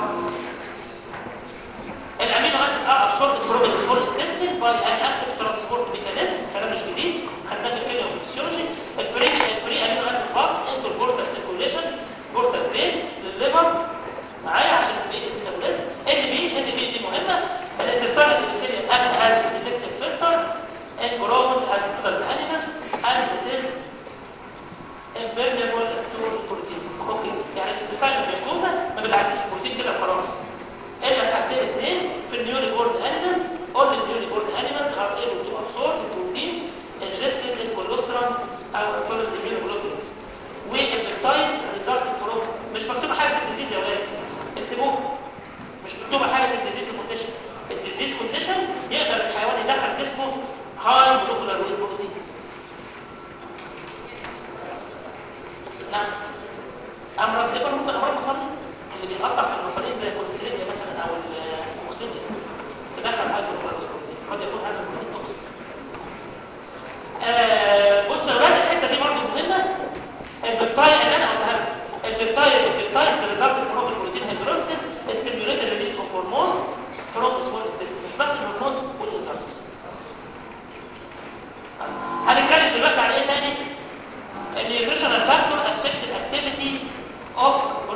Speaker 1: الامينو اسيد ار ابسوربد فروم السمول انتستين باي ان اكتف ترانسبورت ميكانيزم كلام مش جديد خدناه في الكيمياء والفسيولوجي الفري الفري امينو اسيد باس انتو البورتال سيركوليشن بورتال برين للليفر معايا عشان تبقى الميتابوليزم ان بي ان بي دي مهمه الانتستين الانسولين اكت هاز سيلكتيف فلتر and grown as other animals and it is impermeable to protein اوكي يعني الانتستين الميكوزا ما بتعديش بروتين كده خلاص الا في حاجتين اثنين في النيوري بورد انيمال all the newly born animals are able to absorb the protein ingested in colostrum او followed immunoglobulins والبيبتايد result from مش مكتوبه حاجه في الديزيز يا ولاد اكتبوها مش مكتوبه حاجه في الديزيز كونديشن الديزيز كونديشن يقدر الحيوان يدخل جسمه هاي مولكيولار ويت بروتين نعم امراض ليفر ممكن امراض مصاري اللي بيقطع في المصارين زي الكوليستريديا مثلا او الاكسيديا تدخل هاي مولكيولار ويت بروتين قد يكون هذا البروتين توكسيك آه بص يا ولاد الحته دي برضه مهمه البيبتايد اللي انا قلتها لكم البيبتايد البيبتايد في ريزلت فروم البروتين هيدروليسيس ستيميوليت ريليز اوف هرمونز فروم سمول انتستين مش بس الهرمونز والانزيمز هنتكلم دلوقتي على ايه تاني النيوتريشنال فاكتور افكت الاكتيفيتي اوف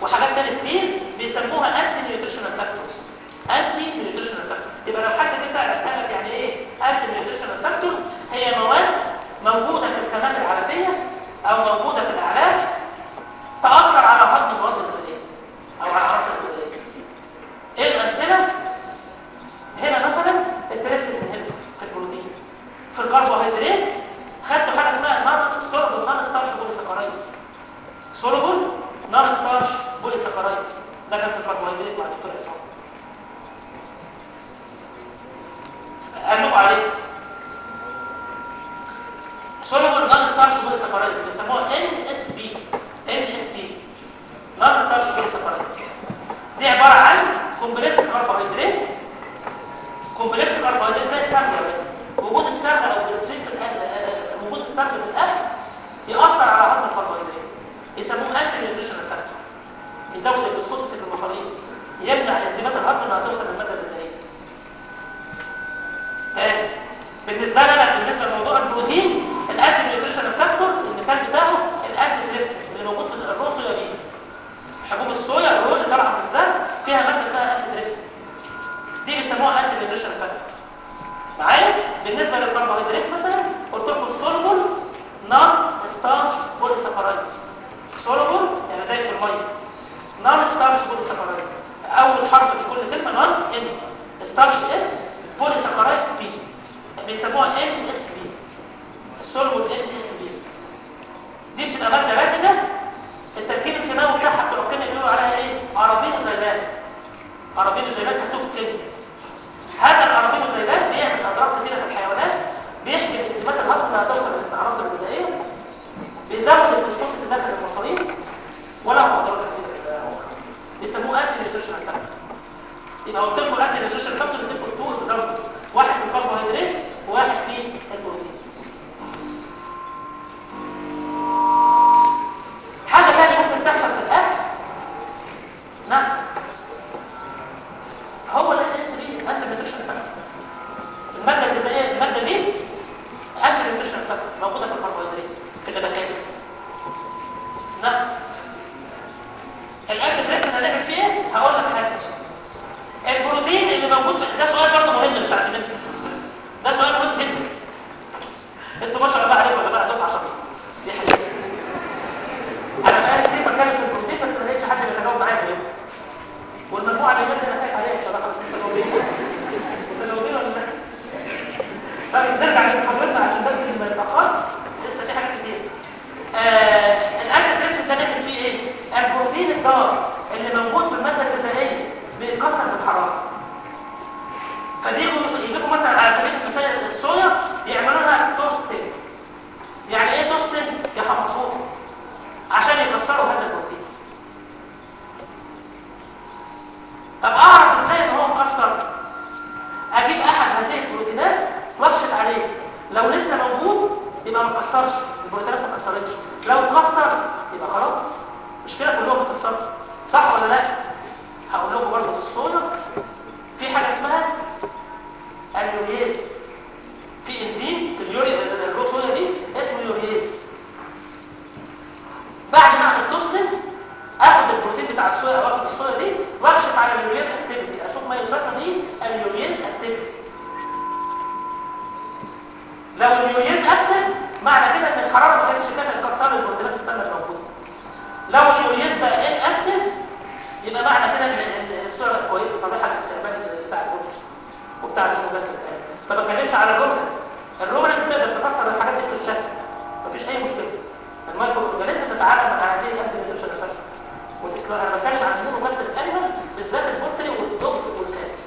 Speaker 1: وحاجات تانية كتير بيسموها انتي نيوتريشنال فاكتورز انتي نيوتريشنال فاكتورز يبقى لو حد جه سالك قال لك يعني ايه انتي نيوتريشنال فاكتورز هي مواد موجوده في الخامات العلفيه او موجوده في الاعلاف تاثر على هضم المواد الغذائيه او على العناصر الغذائيه ايه الامثله هنا مثلا التريسل انهبيتور في البروتين في الكربوهيدرات خدتوا حاجه اسمها نون ستوربل نون ستارش بوليساكرايدز سولوبل نون ستارش بوليساكرايدز ده كان في الكربوهيدرات مع الدكتور عصام قال لكم عليه سولوبل نون ستارش بوليساكرايدز بيسموها ان اس بي ان اس بي نون ستارش بوليساكرايدز دي عباره عن كومبلكس كربوهيدرات كومبلكس كربوهيدرات زي السمنه وجود السمنه او الجليسرين في الاكل وجود السمنه في الاكل ياثر على هضم الكربوهيدرات يسموه انتي نيوتريشنال فاكتور يزود الفسفوسفات في المصارين يمنع انزيمات الهضم انها توصل للماده الغذائيه تاني بالنسبه لنا بالنسبه لموضوع البروتين الانتي نيوتريشنال فاكتور المثال بتاعه الانتي تريبسين اللي موجود في الرو صويا حبوب الصويا الرو اللي طالعه من الزرع فيها ماده اسمها انتي تريبسين دي بيسموها انتي نيوتريشنال فاكتور معايا بالنسبه للكربوهيدرات مثلا قلت لكم سولوبل نون ستارش بوليساكرايدز سولوبل يعني دايب في الميه نون ستارش بوليساكرايدز اول حرف في كل كلمه نون ان ستارش اس بوليساكرايد بي بيسموها ان اس بي السولوبل ان اس بي دي بتبقى ماده بارده التركيب الكيماوي بتاعها بتوع الكيمياء بيقولوا عليها ايه عربين زيلات عربين زيلات هتشوف الكلمه هذا العربين زيلات بيعمل اضرار كثيره في الحيوانات بيحجب انزيمات الهضم انها توصل للعناصر الغذائيه بيزود الفسفوسفات داخل المصارين ولا هو اضرار كثيره بيسموه انتي نيوتريشنال فاكتور يبقى قلت لكم الانتي نيوتريشنال فاكتور الاثنين في الطول اكزامبلز واحد في الكربوهيدرات وواحد في البروتين حاجه ثانيه ممكن تحصل في الاكل نعم هو ده الاس بي انتي نيوتريشنال فاكتور الماده الغذائيه الماده دي انتي نيوتريشنال فاكتور موجوده في الكربوهيدرات في النباتات نعم الانتي نيوتريشن هنعمل فيه ايه هقول لك حاجه البروتين اللي موجود في ده سؤال برضه مهم بتاع سنتكم ده سؤال مهم جدا انتوا ما شاء الله عليكم يا جماعه دفعه شاطره دي حقيقه انا بقالي كتير بتكلم في البروتين بس ما لقيتش حد بيتجاوب معايا فيه والمجموعه اللي جت انا خايف عليها بصراحه بس انت جاوبين متجاوبين ولا لا؟ طيب نرجع لمحاضرتنا عشان بس ما نتاخرش لسه في حاجات كتير آه الاكل تريكس ده نعمل فيه ايه؟ البروتين الدار اللي موجود في الماده الغذائيه بيتكسر بالحراره فدي يجيبوا مثلا على سبيل المثال الصويا يعملوا لها توستنج يعني ايه توستنج؟ يحمصوها عشان يكسروا هذا البروتين طب اعرف ازاي ان هو مكسر اجيب احد هذه البروتينات واكشف عليه لو لسه موجود يبقى ما اتكسرش البروتينات ما اتكسرتش لو اتكسر يبقى خلاص مش كده كلهم اتكسروا صح ولا لا هقول لكم برضه في الصوره في حاجه اسمها اليورياز في انزيم في اليوري الروسويا دي اسمه يورياز بعد ما اعمل توستنج اخد البروتين بتاع الصويا او اخد الصويا دي واكشف على اليورياز اكتيفيتي اشوف ما يسمى دي اليورياز اكتيفيتي لو اليورياز اكتف معنى كده ان الحراره ما كانتش كافيه تكسر البروتينات السامه الموجوده لو اليورياز بقى ان اكتف يبقى معنى كده ان الصوره كويسه صالحه للاستعمال بتاع الجسم وبتاع المجسم الثاني ما بتكلمش على الرومن الرومن بتقدر تكسر الحاجات دي بتتشكل مفيش اي مشكله المايكرو اورجانيزم بتتعامل مع هذه الانتي نيوتريشن فاكتور انا بتكلم عن المونوجاستريك انيمال بالذات البولتري والدوجز والكاتس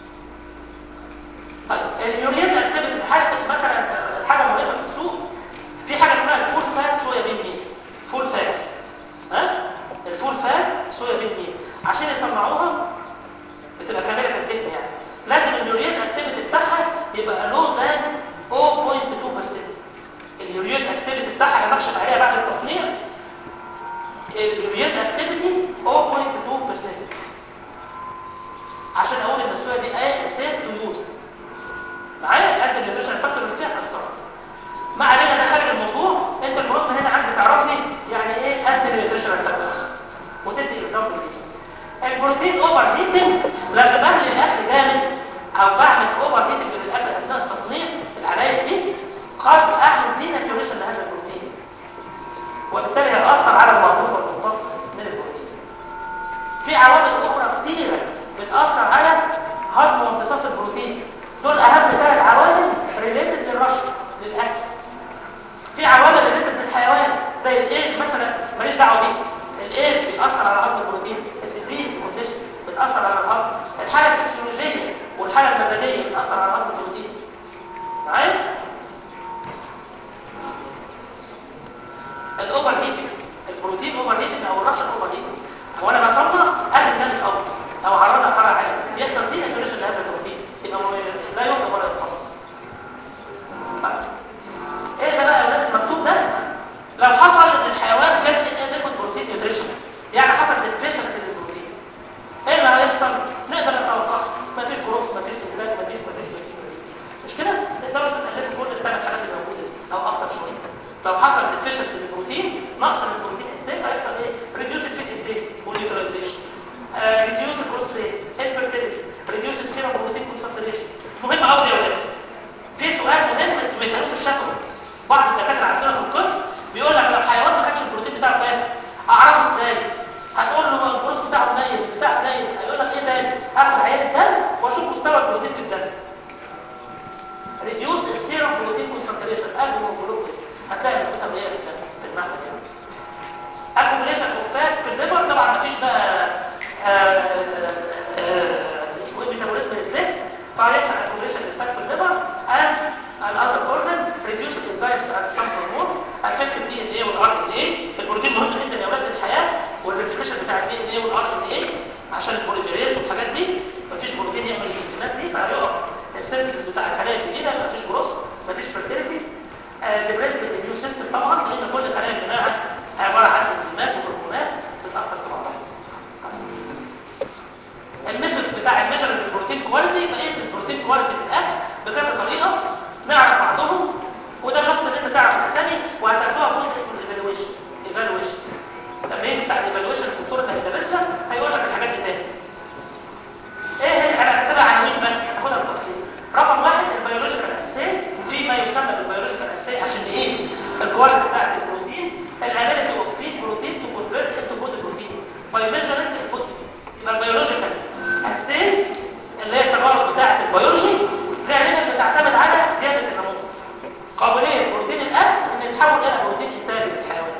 Speaker 1: طيب اليوريا اكتيفيتي حاجه مثلا حاجه مهمه في السوق في حاجه اسمها الفول فات صويا بين ميل فول فات ها الفول فات صويا بين ميل عشان يصنعوها بتبقى كامله الدهن يعني لازم اليوريا اكتيفيتي بتاعها يبقى لو زان 0.2% اليوريا اكتيفيتي بتاعها انا بكشف عليها بعد التصنيع اليوريا اكتيفيتي 0.2% عشان اقول ان الصوره دي ايه اساس لليوز معايا قد النيوتريشن فاكتور اللي فيها كسرت ما علينا ده خارج الموضوع انت المهم هنا عندك تعرفني يعني ايه قد النيوتريشن فاكتورز وتدي اكزامبل البروتين اوفر هيتنج لما بهلي الاكل جامد او بعمل اوفر هيتنج للاكل اثناء التصنيع العمليه دي قد اعمل دي ناتوريشن لهذا البروتين وبالتالي هيأثر على الموضوع والممتص من البروتين في عوامل اخرى كتيره بتأثر على هضم وامتصاص البروتين دول اهم ثلاث عوامل ريليتد للرشد للاكل في عوامل ريليتد للحيوان زي الايج مثلا ماليش دعوه بيه الايج بيأثر على هضم البروتين الديزيز كونديشن بتأثر على الهضم الحاله الفسيولوجيه والحاله المزاجيه بتأثر على هضم البروتين معايا الاوفر هيتنج البروتين اوفر هيتنج او الرشد اوفر هيتنج هو انا بصنع اكل جامد قوي او عرضها حراره عاليه بيحصل دي ناتوريشن لهذا البروتين يبقى هو لا يهضم ولا يمتص طيب. ايه ده بقى يا ولاد المكتوب ده لو حصل ان الحيوان كان انادكوت بروتين نيوتريشن يعني حصل ديفيشنسي للبروتين ايه اللي هيحصل نقدر نتوقع مفيش جروث مفيش انتاج مفيش مفيش مفيش مش كده نقدر نقلل كل الثلاث حالات اللي موجوده دي او اكتر شويه لو حصل ديفيشنسي للبروتين نقص البروتين انتاج هيحصل ايه ريديوس الفيت انتاج والنيوتراليزيشن ريديوس الجروث ريت انفيرتيليتي ريديوس السيرم بروتين كونسنتريشن مهم قوي يا ولاد في سؤال مهم انتوا بيسالوه في الشفوي بعض الدكاتره عندنا في القسم بيقول لك لو حيوان ما خدش البروتين بتاعه كام اعرفه ازاي هتقول له الجروث بتاعه قليل بتاعه قليل هيقول لك ايه تاني اخد عينه دم واشوف مستوى البروتين في الدم ريديوس السيرم بروتين كونسنتريشن قلب وجلوكوز هتلاقي النسبه قليله في الدم في المعده يعني اكوميليشن اوف فات في الليفر طبعا مفيش بقى اسمه ايه ميتابوليزم الزيت فهيحصل اكوميليشن للفات في الليفر and another organ reduce enzymes and some hormones affect the DNA والار ان اي البروتين مهم جدا يا اولاد للحياه والريبليكيشن بتاع الدي ان اي والار ان اي عشان البوليميريز والحاجات دي مفيش بروتين يعمل الانزيمات دي فهيقف السينسز بتاع الخلايا الجديده مفيش جروث مفيش فيرتيليتي ديبريس الاميون سيستم طبعا لان كل خلايا الجماعه عباره عن انزيمات وهرمونات بتاثر في بعضها الميثود بتاع الميجر البروتين كواليتي بقيس البروتين كواليتي في الاكل بكذا طريقه نعرف بعضهم وده جاست ان انت تعرف الاسامي وهتاخدوها في جزء اسمه الايفالويشن ايفالويشن التمرين بتاع الايفالويشن الدكتور اللي هيدرسها هيقول لك الحاجات دي تاني ايه هي انا هكتبها عناوين بس هاخدها بالتفصيل رقم واحد البيولوجيكال اساي في ما يسمى بالبيولوجيكال اساي عشان نقيس الكواليتي بتاعت البروتين الابيلتي اوف فري بروتين تو كونفيرت انتو جود بروتين باي ميجرنج يبقى البيولوجيكال اساي اللي هي التجارب بتاعت البيولوجي غالبا بتعتمد على زياده النمو قابليه بروتين الاكل ان يتحول الى بروتين انتاجي للحيوان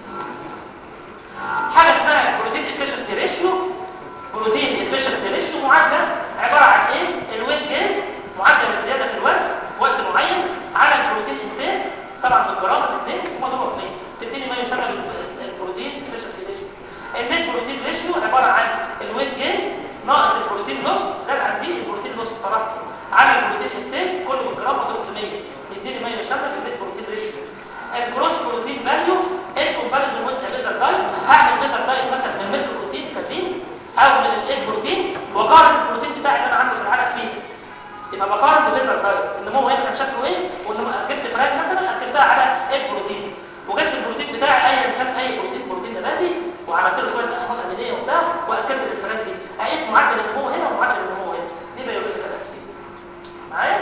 Speaker 1: حاجه اسمها بروتين افشنسي ريشيو بروتين افشنسي ريشيو معادله عباره عن ايه الويت جين معدل الزياده في الوزن في وقت معين على البروتين انتاج طبعا بالجرام الاثنين هم دول اثنين تديني ما يسمى البروتين افشنسي ريشيو النت بروتين ريشيو عباره عن الويت جين ناقص البروتين لوس زاد عن دي البروتين لوس طرحته على البروتين انتاج كل بالجرام مضروب في 100 يديني ما يسمى النت بروتين ريشيو الجروس بروتين فاليو ان كومباريزون ويز ميزر دايت هعمل ميزر دايت مثلا من ميل بروتين كازين او من الايج بروتين واقارن البروتين بتاعي اللي انا عامله في العلق فيه يبقى بقارن بميزر دايت النمو هنا كان شكله ايه والنمو جبت فراخ مثلا اكلتها على ايج بروتين وجبت البروتين بتاعي ايا كان اي بروتين بروتين نباتي وعملت له شويه احماض امينيه وبتاع واكلت الفراخ دي اقيس معدل النمو هنا ومعدل النمو هنا دي بيولوجيكال اساسيه معايا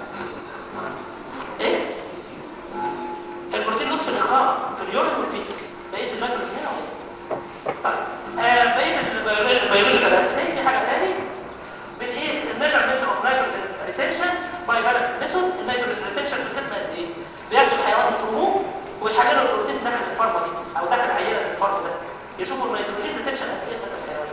Speaker 1: ايه البروتين نفس الاخراج في اليورين والفيسس بقيس الماكروز هنا وهنا طيب آه بقيه البيولوجيكال اساسيه في حاجه ثاني بنقيس الميجرمنت اوف نيتروجين ريتنشن باي بالانس ميثود النيتروجين ريتنشن في الجسم قد ايه بياخدوا الحيوان يطرموه ويحللوا البروتين داخل الفرمه دي او داخل عينه الفرم ده يشوفوا النيتروجين ريتنشن قد ايه في هذا الحيوان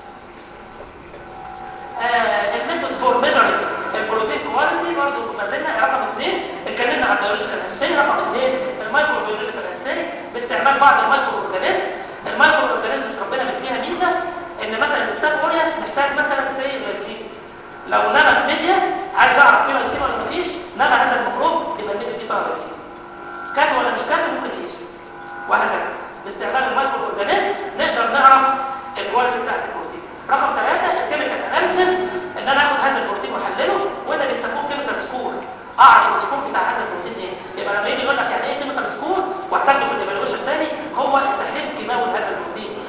Speaker 1: آه الميثود فور ميجرنج البروتين كواليتي برضه ما زلنا رقم اثنين اتكلمنا عن البيولوجيكال اساسي رقم اثنين المايكرو بيولوجيكال اساسي باستعمال بعض المايكرو اورجانيزم المايكرو اورجانيزمز ربنا مديها ميزه ان مثلا الستاف اورياس محتاج مثلا سي لايسين لو نبت ميديا عايز اعرف فيه لايسين ولا مفيش نبت هذا الميكروب يبقى الميديا دي فيها لايسين كافي ولا مش كافي ممكن نقيسه وهكذا باستعمال المايكرو اورجانيزم نقدر نعرف الكواليتي بتاعت البروتين رقم ثلاثة الكيميكال اناليسيس ان انا اخد هذا البروتين واحلله وده بيسموه كيميكال سكور اعرف السكور بتاع هذا البروتين ايه يبقى لما يجي يقول لك يعني ايه كيميكال سكور واحتاجه في الايفالويشن تاني هو التحليل الكيماوي لهذا البروتين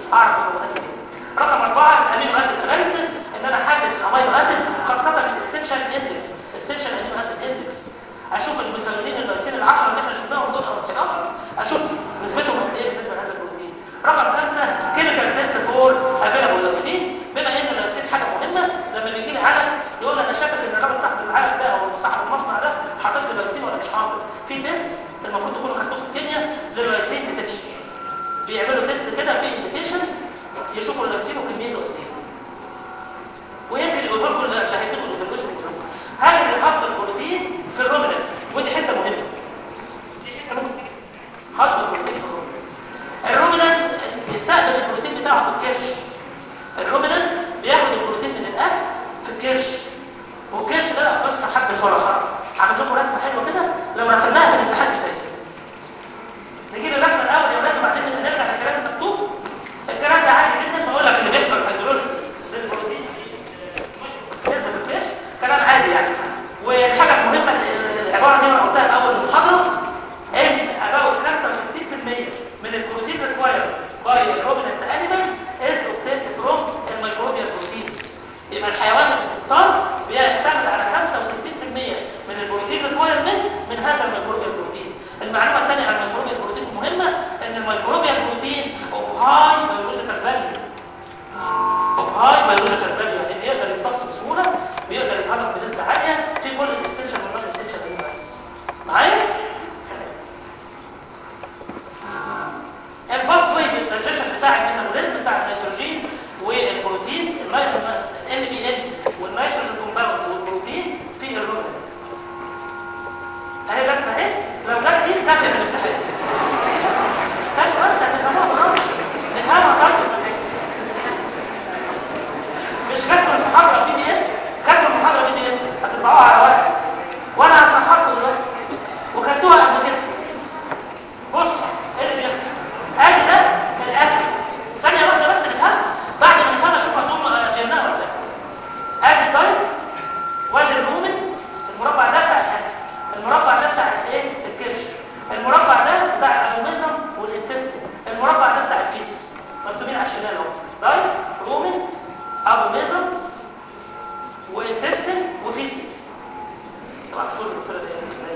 Speaker 1: مين على الشمال اهو دايت رومن ابو ميزر وانتستين وفيسيس صباح الفل الدكتوره دي ازاي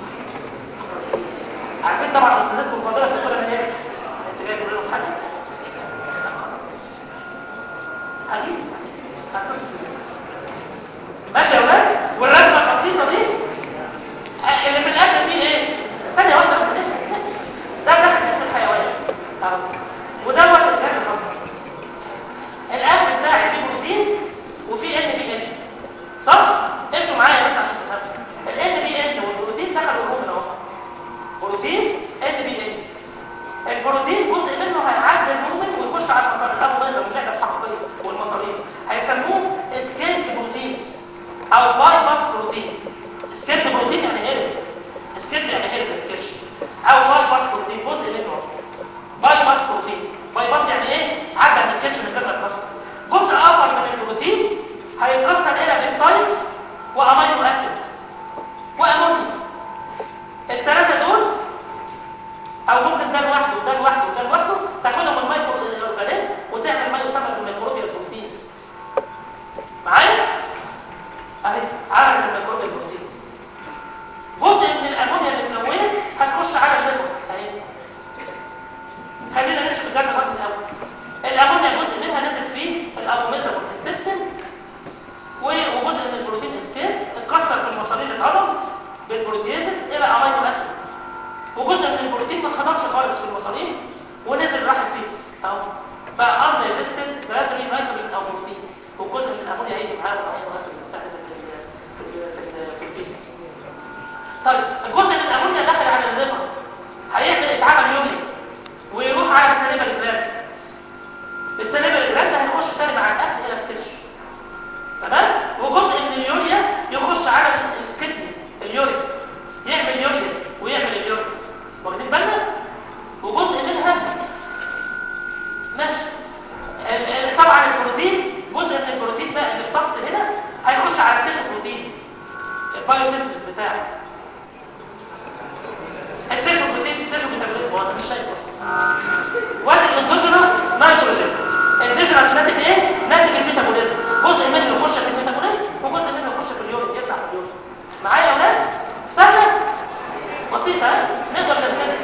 Speaker 1: عارفين طبعا استاذتكم الفاضله الدكتوره من هنا انت جاي تقول لهم حاجه هجيب هتصل ماشي يا ولاد والرسمه البسيطه دي آه، اللي في الاخر دي ايه ثانيه واحده بس نفهم نفهم. ده داخل جسم الحيوان اهو ودوت الجهاز الهضمي الاكل بتاعي فيه بروتين وفيه ان بي ان صح امشوا معايا بس عشان تفهموا الان بي ان والبروتين دخلوا الهرمون اهو بروتين ان بي ان البروتين جزء منه هيعدي الهرمون ويخش على المصارين الابو بيضاء واللعبه الحقيقيه والمصارين هيسموه سكيلت بروتينز او باي باس بروتين سكيلت بروتين يعني هرب سكيلت يعني هرب الكرش او باي باس بروتين جزء منه باي باس بروتين باي باس يعني ايه عدى من الكرش من غير ما يتكسر جزء اخر من البروتين هيتكسر الى بيبتايدز وامينو اسيد وامونيا الثلاثه دول او ممكن ده لوحده وده لوحده وده لوحده تاخدهم المايكرو اورجانيزم وتعمل ما يسمى بالميكروبيال بروتينز معايا اهي عدد الميكروبيال بروتينز جزء من الامونيا اللي اتكونت هتخش على الليفر اهي خلينا نمشي في الجهاز الهضمي الاول الامونيا جزء منها نزل فيه الابوميزا والانتستين وجزء من البروتين اسكيل اتكسر في المصارين الهضم بالبروتيزس الى امينو اسيد وجزء من البروتين ما اتخضمش خالص في المصارين ونزل راح الفيسس اهو بقى اندايجستد برادري نيتروجين او بروتين وجزء من الامونيا هيجي معاه الامينو اسيد بتاع نزل في ال في ال في, ال في الفيسس طيب الجزء من الامونيا دخل على الليفر هيعمل يتعمل يوري ويروح على السليبر الجلاند السليبر الجلاند هيخش تاني مع الاكل الى الكتش تمام وجزء من اليوريا يخش على الكدني اليوريا يعمل يوريا ويعمل اليوريا واخدين بالنا وجزء منها ماشي ال- ال- طبعا البروتين جزء من البروتين ده اللي بتصل هنا هيخش على التيشو بروتين البايوسينثيسيس بتاعه التيشو بروتين التيشو ميتابوليزم هو انا مش شايف اصلا وادي الاندوجينوس نيتروجين الاندوجينوس ناتج ايه ناتج الميتابوليزم جزء منه يخش في الميتابوليزم وجزء منه يخش في اليورين يطلع في اليورين معايا يا اولاد سهله بسيطه ها؟ نقدر نرسمها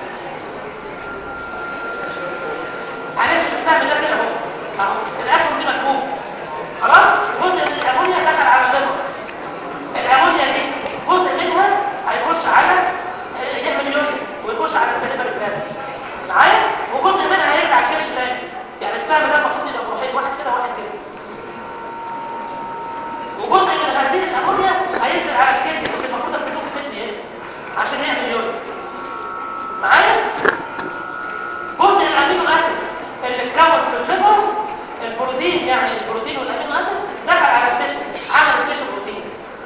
Speaker 1: هنمشي نستعمل ده كده اهو اهو الاسهم دي مكتوب خلاص جزء من الامونيا دخل على الليفر الامونيا دي جزء منها هيخش على يعمل يورين ويخش على السليبر الجلاند معايا وجزء منها هيرجع كرش تاني يعني السهم ده المفروض يبقى بروحين واحد كده وواحد كده وجزء من هذه الامونيا هينزل على الكدني كنت المفروض اكتبه في الكدني هنا عشان يعمل يورين معايا جزء الامينو اسيد اللي اتكون في الليفر البروتين يعني البروتين والامينو اسيد دخل على التيشو عمل التيشو بروتين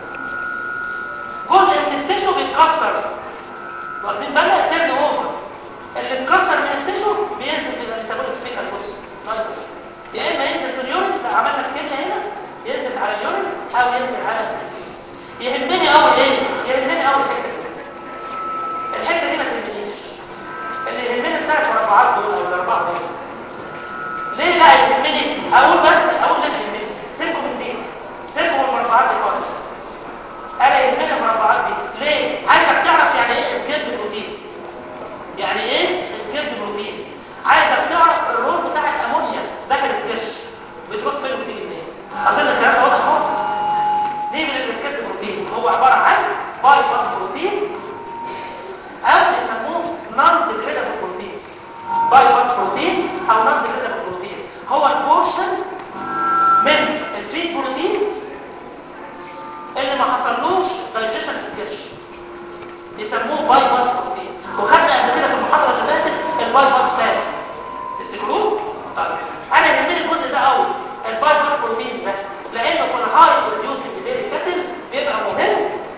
Speaker 1: جزء من التيشو بيتكسر واخدين بالنا تيرن اوفر اللي اتكسر من التيشو بينزل بالميتابوليك فيكال فورس يا اما ينزل في اليورين لو عملنا الكليه هنا ينزل على اليورين او ينزل على الفيس يهمني قوي ايه يهمني قوي الحته دي الحته دي ما تهمنيش اللي يهمني الثلاث مربعات دول او الاربعه دول ليه لا يهمني اقول بس اقول ليه يهمني سيبكم من دي سيبكم من المربعات دي خالص انا يهمني المربعات دي ليه عايزك تعرف يعني ايه اسكيب بروتين يعني ايه اسكيب بروتين عايزك تعرف الرول بتاع الامونيا داخل الكرش بتروح فين وتيجي منين اظن الكلام ده واضح خالص نيجي للاسكيب بروتين هو عباره عن باي باس بروتين او يسموه نون ديجريدابل بروتين باي باس بروتين او نون ديجريدابل بروتين هو البورشن من الفيد بروتين اللي ما حصلوش دايجيشن في الكرش يسموه باي باس بروتين وخدنا قبل كده في المحاضره اللي فاتت الباي باس فات تفتكروه؟ طيب انا يهمني الجزء ده قوي الباي باس بروتين ده لانه في الهاي بروديوسنج ديري كاتل بيبقى مهم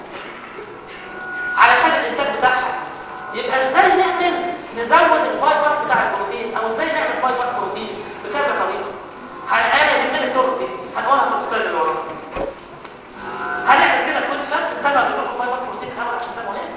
Speaker 1: علشان الانتاج بتاعها يبقى ازاي نعمل نزود الباي باس بتاع البروتين او ازاي نعمل باي باس بروتين بكذا طريقه هنقال يهمني الطرق دي هنقولها في السلايد اللي ورانا هنعمل كده كل شهر استنى اقول لكم باي باس بروتين الاول عشان ده مهم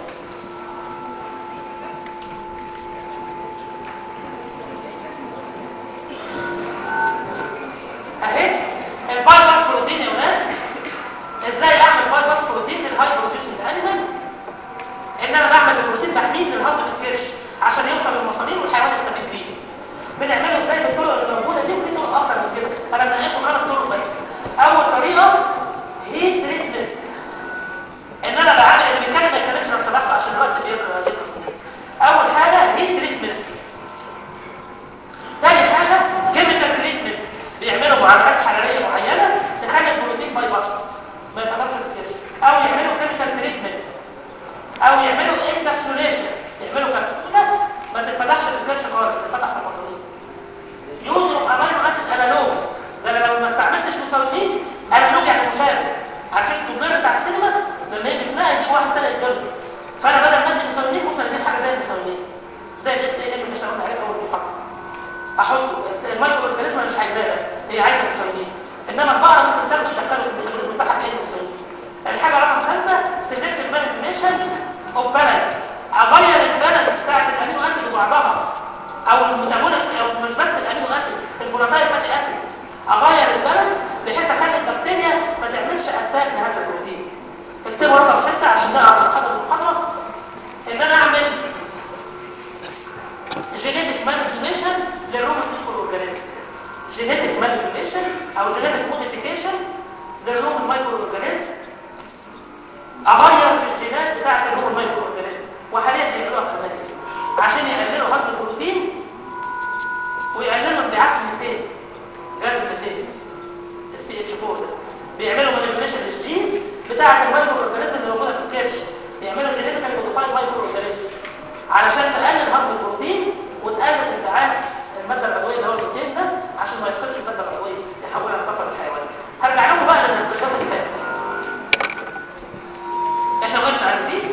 Speaker 1: المايكرو اورجانيزم مش عايزاه ده هي عايزه مساويين انما البقره ممكن تاخده تدخله في الميتابوليزم بتاعها كانه مساويين الحاجه رقم خمسه سيلكتيف مانيبيوليشن اوف بالانس اغير البالانس بتاعت الامينو اسيد وبعضها او الميتابوليك او مش بس الامينو اسيد الفولاتايل فاتي اسيد اغير البالانس بحيث اخلي البكتيريا ما تعملش اتاك لهذا البروتين اكتبوا رقم 6 عشان نعرف نحدد المحاضره ان انا اعمل جينيتك مانيبيوليشن للروبوت مايكرو اورجانيزم جينيتك مانيبيوليشن او جينيتك موديفيكيشن للروبوت مايكرو اورجانيزم اغير في الجينات بتاعت الروبوت مايكرو اورجانيزم وحاليا بيعملوها في الثمانية عشان يقللوا هضم البروتين ويقللوا انبعاث الميثان غاز الميثان السي اتش 4 ده بيعملوا مانيبيوليشن للجينز بتاعت المايكرو اورجانيزم اللي موجوده في الكرش بيعملوا جينيتيكال موديفايد مايكرو اورجانيزم علشان تقلل هضم البروتين وتقلل انبعاث الماده العضويه اللي هو الميثان ده عشان ما يفقدش الماده العضويه يحولها لطاقه للحيوان هرجع لكم بقى للاستخدامات اللي فاتت احنا قلنا عارفين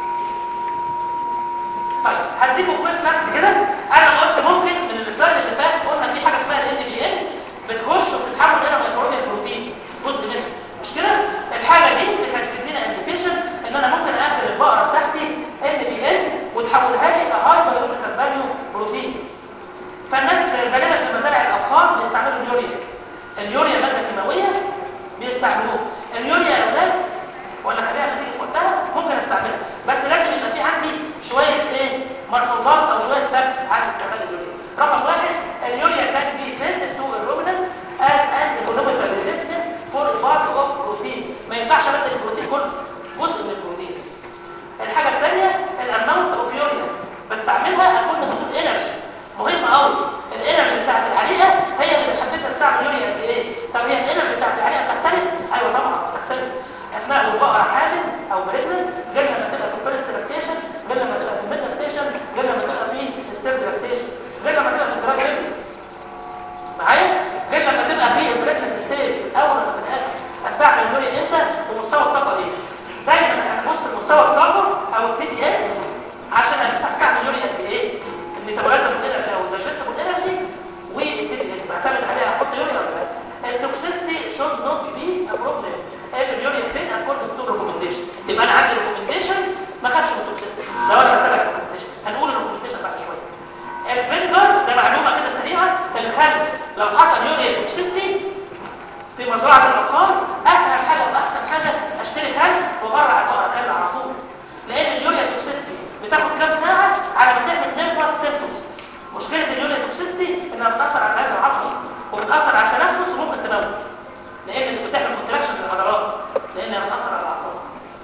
Speaker 1: طيب هديكم كويس فاكت كده انا قلت ممكن من السلايد اللي فات قلنا في حاجه اسمها الان بي ان بتخش وبتتحول الى ميكروبيال بروتين جزء منها مش كده الحاجه دي اللي كانت بتدينا انديكيشن ان انا ممكن اقفل البقره بتاعتي ان بي ان وتحولها لي الى هاي بايولوجيكال فاليو بروتين فالناس غالبا في مزارع الاطفال بيستعملوا اليوريا اليوريا ماده كيماويه بيستعملوها اليوريا يا اولاد ولا خليها في وقتها ممكن استعملها بس لازم يبقى في عندي شويه ايه ملحوظات او شويه فاكتس عن استعمال اليوريا رقم واحد اليوريا كان بي فيد تو الرومنس as an economical resistant for a part of protein ما ينفعش ابدل البروتين كله جزء من البروتين الحاجه الثانيه الاماونت اوف يوريا بستعملها اكون بحدود انرجي مهم قوي الانرجي بتاعت العليقه هي اللي بتحدد استعمل يوريا قد ايه طب هي الانرجي بتاعت العليقه بتختلف ايوه طبعا بتختلف اثناء البقره حامل او بريجننت غير لما تبقى في الفيرست لاكتيشن غير لما تبقى في الميد لاكتيشن غير لما تبقى في الثيرد لاكتيشن غير لما تبقى في الدراج ريبلز معايا غير لما تبقى في البريجننت ستيج في الاول ولا في الاخر استعمل اليوريا امتى ومستوى الطاقه ايه دايما هنبص لمستوى الطاقه او التي دي اس عشان استعمل اليوريا قد ايه الميتابوليزم انرجي او الدايجستبل انرجي والتي دي اس بعتمد عليها احط يوريا ولا لا التوكسيستي should not be a problem as اليوريا فين according to recommendation يبقى انا عندي recommendation ما خدش من التوكسيستي لو انا بتابع recommendation هنقول recommendation بعد شويه الفينجر ده معلومه كده سريعه الخل لو حصل يوريا توكسيستي في مزرعه الاطفال اسهل حاجه واحسن حاجه اشتري خل واغرع البقره خل على طول لان اليوريا توكسيستي بتاخد كام ساعه على ما تعمل نيرفس سيمبتومز مشكله اليوريا توكسيستي انها بتاثر على الجهاز العصبي وبتاثر على التنفس وممكن تموت لان بتعمل كونتراكشن للعضلات لانها بتاثر على الاعصاب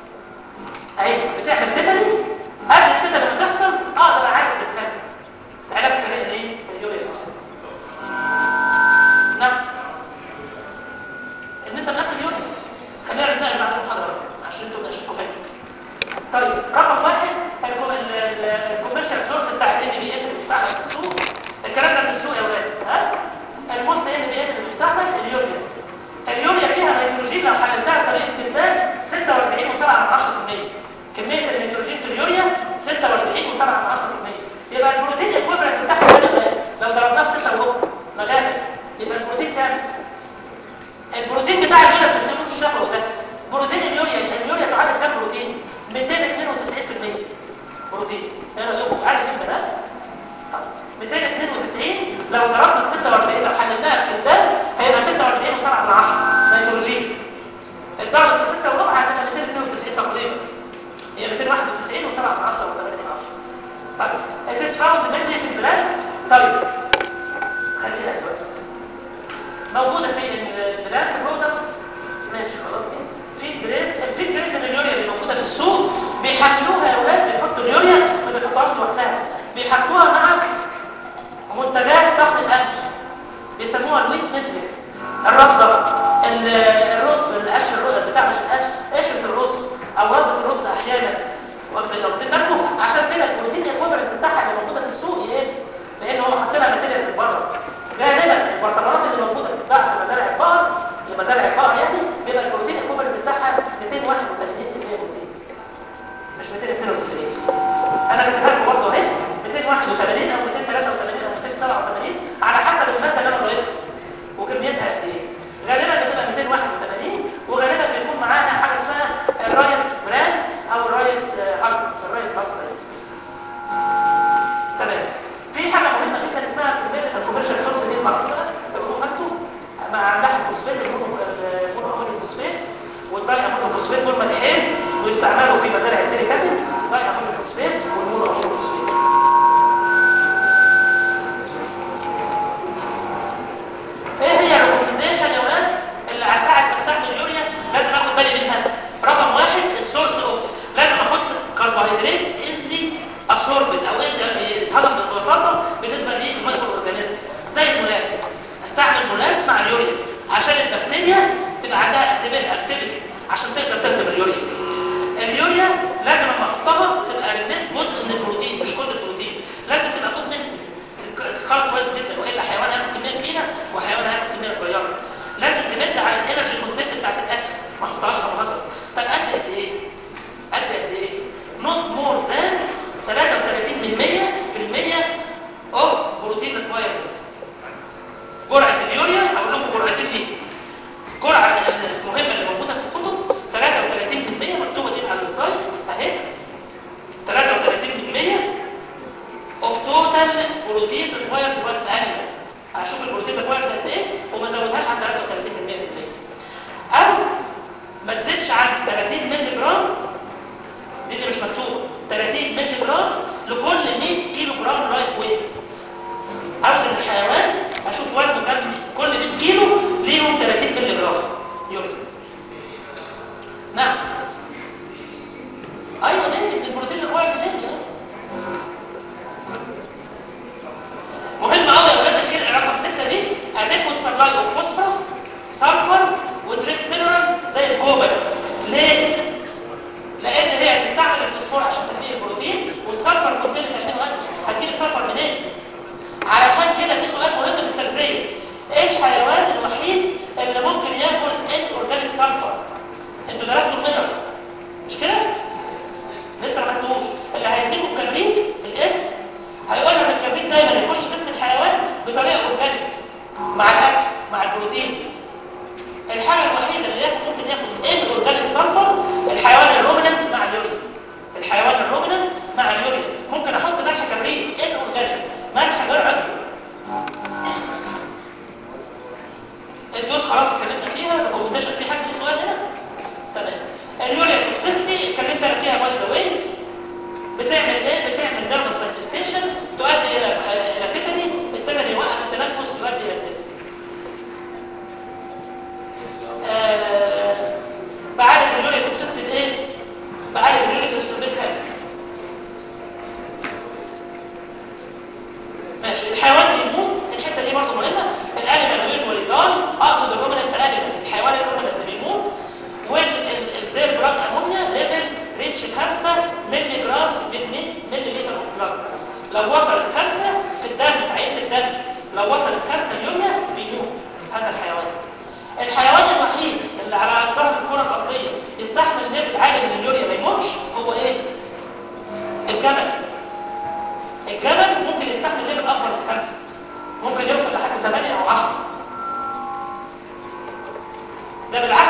Speaker 1: اهي بتعمل تيتاني قبل التيتاني ما تحصل اقدر اعالج بالكلام العلاج السريع ايه اليوريا توكسيستي نعم ان انت بتاخد يوريا خلينا نتناقش بعد المحاضره عشان انتوا تشوفوا كده طيب رقم واحد الكوميرشال سورس بتاع الان بي اس اللي بيستعمل في السوق الكلام ده من السوق يا ولاد ها الموست ان بي اس اللي بيستعمل اليوريا اليوريا فيها نيتروجين لو حللتها بطريقه استنتاج 46.7% كميه النيتروجين في اليوريا 46.7% يبقى البروتين الاكويفالنت بتاعها كام لو ضربناه في 6 ونص مغامر يبقى البروتين كام البروتين بتاع اليوريا مش هتشوفه في الشفره وبس بروتين اليوريا اليوريا تعادل كام بروتين 292% بروتين ايه رايكم عارف انت ده 292 لو ضربنا في 46 لو حللناها في الدم هيبقى 46 و7 من 10 نيتروجين الضرب في 6 وربع هتبقى 292 تقريبا هي 291 و7 من 10 و8 من 10 طيب it is found mainly في البلاد طيب خلينا دلوقتي موجوده في البلاد برودكت ماشي خلاص في جريد في جريد من اليوريا اللي موجوده في السوق بيحللوها يا اولاد بيحطوا اليوريا ما بيحطوهاش لوحدها بيحطوها مع منتجات طهي الاكل بيسموها الويت ميدلك الرده الرز القش الرز بتاع مش القش قشره الرز او رده الرز احيانا واخدين بالكم عشان كده البروتين الاكويفالنت بتاعها اللي موجوده في السوق ايه لان هم حاطين لها ماتيريالز بره غالبا البرطمانات اللي موجوده بتتباع في مزارع البقر لمزارع البقر يعني بيبقى البروتين الاكويفالنت بتاعها 231% بروتين مش 292 انا كتبت لكم برضه اهي 281 او 283 او 287 على حسب الماده اللي انا فوسفات دول ملحين ويستعملوا في مزارع السيليك اسيد دايامونيك فوسفات والمونو امونيك فوسفات ايه هي الريكومنديشن يا ولاد اللي على ساعه ما استخدم اليوريا لازم اخد بالي منها رقم واحد السورس اوف لازم احط كربوهيدرات ايزلي ابسوربد او ايزلي يتهضم ببساطه بالنسبه للمايكرو اورجانيزم زي المولاس استعمل مولاس مع اليوريا عشان البكتيريا تبقى عندها اكتيفيتي عشان تقدر تكتب اليوريا اليوريا لازم لما احطها تبقى الناس جزء من البروتين مش كل البروتين لازم تبقى فوق نفسي تتكرر كويس جدا والا حيوان هياخد كميه كبيره وحيوان هياخد كميه صغيره لازم تمد على الانرجي كونتنت بتاعت الاكل ما احطهاش على مصر طب قد قد ايه قد قد ايه نوت مور ذان 33 من 100 في المية اوف بروتين ريكوايرمنت جرعه اليوريا اقول لكم جرعتين ليه الجرعه المهمه اللي موجوده في الكتب 33% مكتوبه دي على السلايد اهي 33% اوف توتال بروتين ريكوايرد وات انيمال هشوف البروتين ريكوايرد قد ايه وما زودهاش عن 33% في المية. او ما تزيدش عن 30 مللي جرام دي اللي مش مكتوبه 30 مللي جرام لكل 100 كيلو جرام لايف ويت اوزن الحيوان اشوف وزنه كام كل 100 كيلو ليهم 30 مللي جرام يوريا نعم ايوه نادي البروتين ريكوايرد نادي مهم قوي يا اولاد الخير رقم 6 دي اديكوت سبلاي اوف فوسفورس سلفر وتريس مينرال زي الكوبر ليه لان هي بتستعمل الفوسفور عشان تحميل البروتين والسلفر كونتين امينو اسيد هتجيب السلفر منين علشان كده في سؤال مهم في التغذيه ايه الحيوان الوحيد اللي ممكن ياكل ان اورجانيك سلفر انتوا درستوا المينرال مش كده لسه ما خدتوش اللي هيديكوا الكبريت الاسم هيقول لك الكبريت دايما يخش جسم الحيوان بطريقه اورجانيك مع الاكل مع البروتين الحاجه الوحيده اللي ياكل ممكن ياخد ان اورجانيك سلفر الحيوان الرومينانت مع اليوريا الحيوان الرومينانت مع اليوريا ممكن احط ملح كبريت ان اورجانيك ملح غير عضوي الدوز خلاص اتكلمنا فيها ريكومنديشن في حد في سؤال هنا تمام اليوريا توكسيستي اتكلمت انا فيها باي ذا واي بتعمل ايه بتعمل نيرفس مانيفستيشن تؤدي الى الى تيتاني التيتاني يوقف التنفس يؤدي الى الدس آه بعالج اليوريا توكسيستي بايه بعالج اليوريا توكسيستي بالكلام ماشي الحيوان بيموت الحته دي برضه مهمه الانيمال يوجوالي داي اقصد الرومننت انيمال الحيوان الرومننت بيموت والدير بلاد امونيا ليفل ريتش 5 مللي جرام في 100 مللي لتر اوف بلاد لو وصلت 5 في الدم في عين الدم لو وصلت 5 اليوميا بيموت هذا الحيوان الحيوان الوحيد اللي على ظهر الكره الارضيه يستحمل ليفل عالي من اليوريا ما يموتش هو ايه الجمل الجبل ممكن يستحمل ليفل اكبر من خمسة ممكن يوصل لحد 8 او 10 ده بالعكس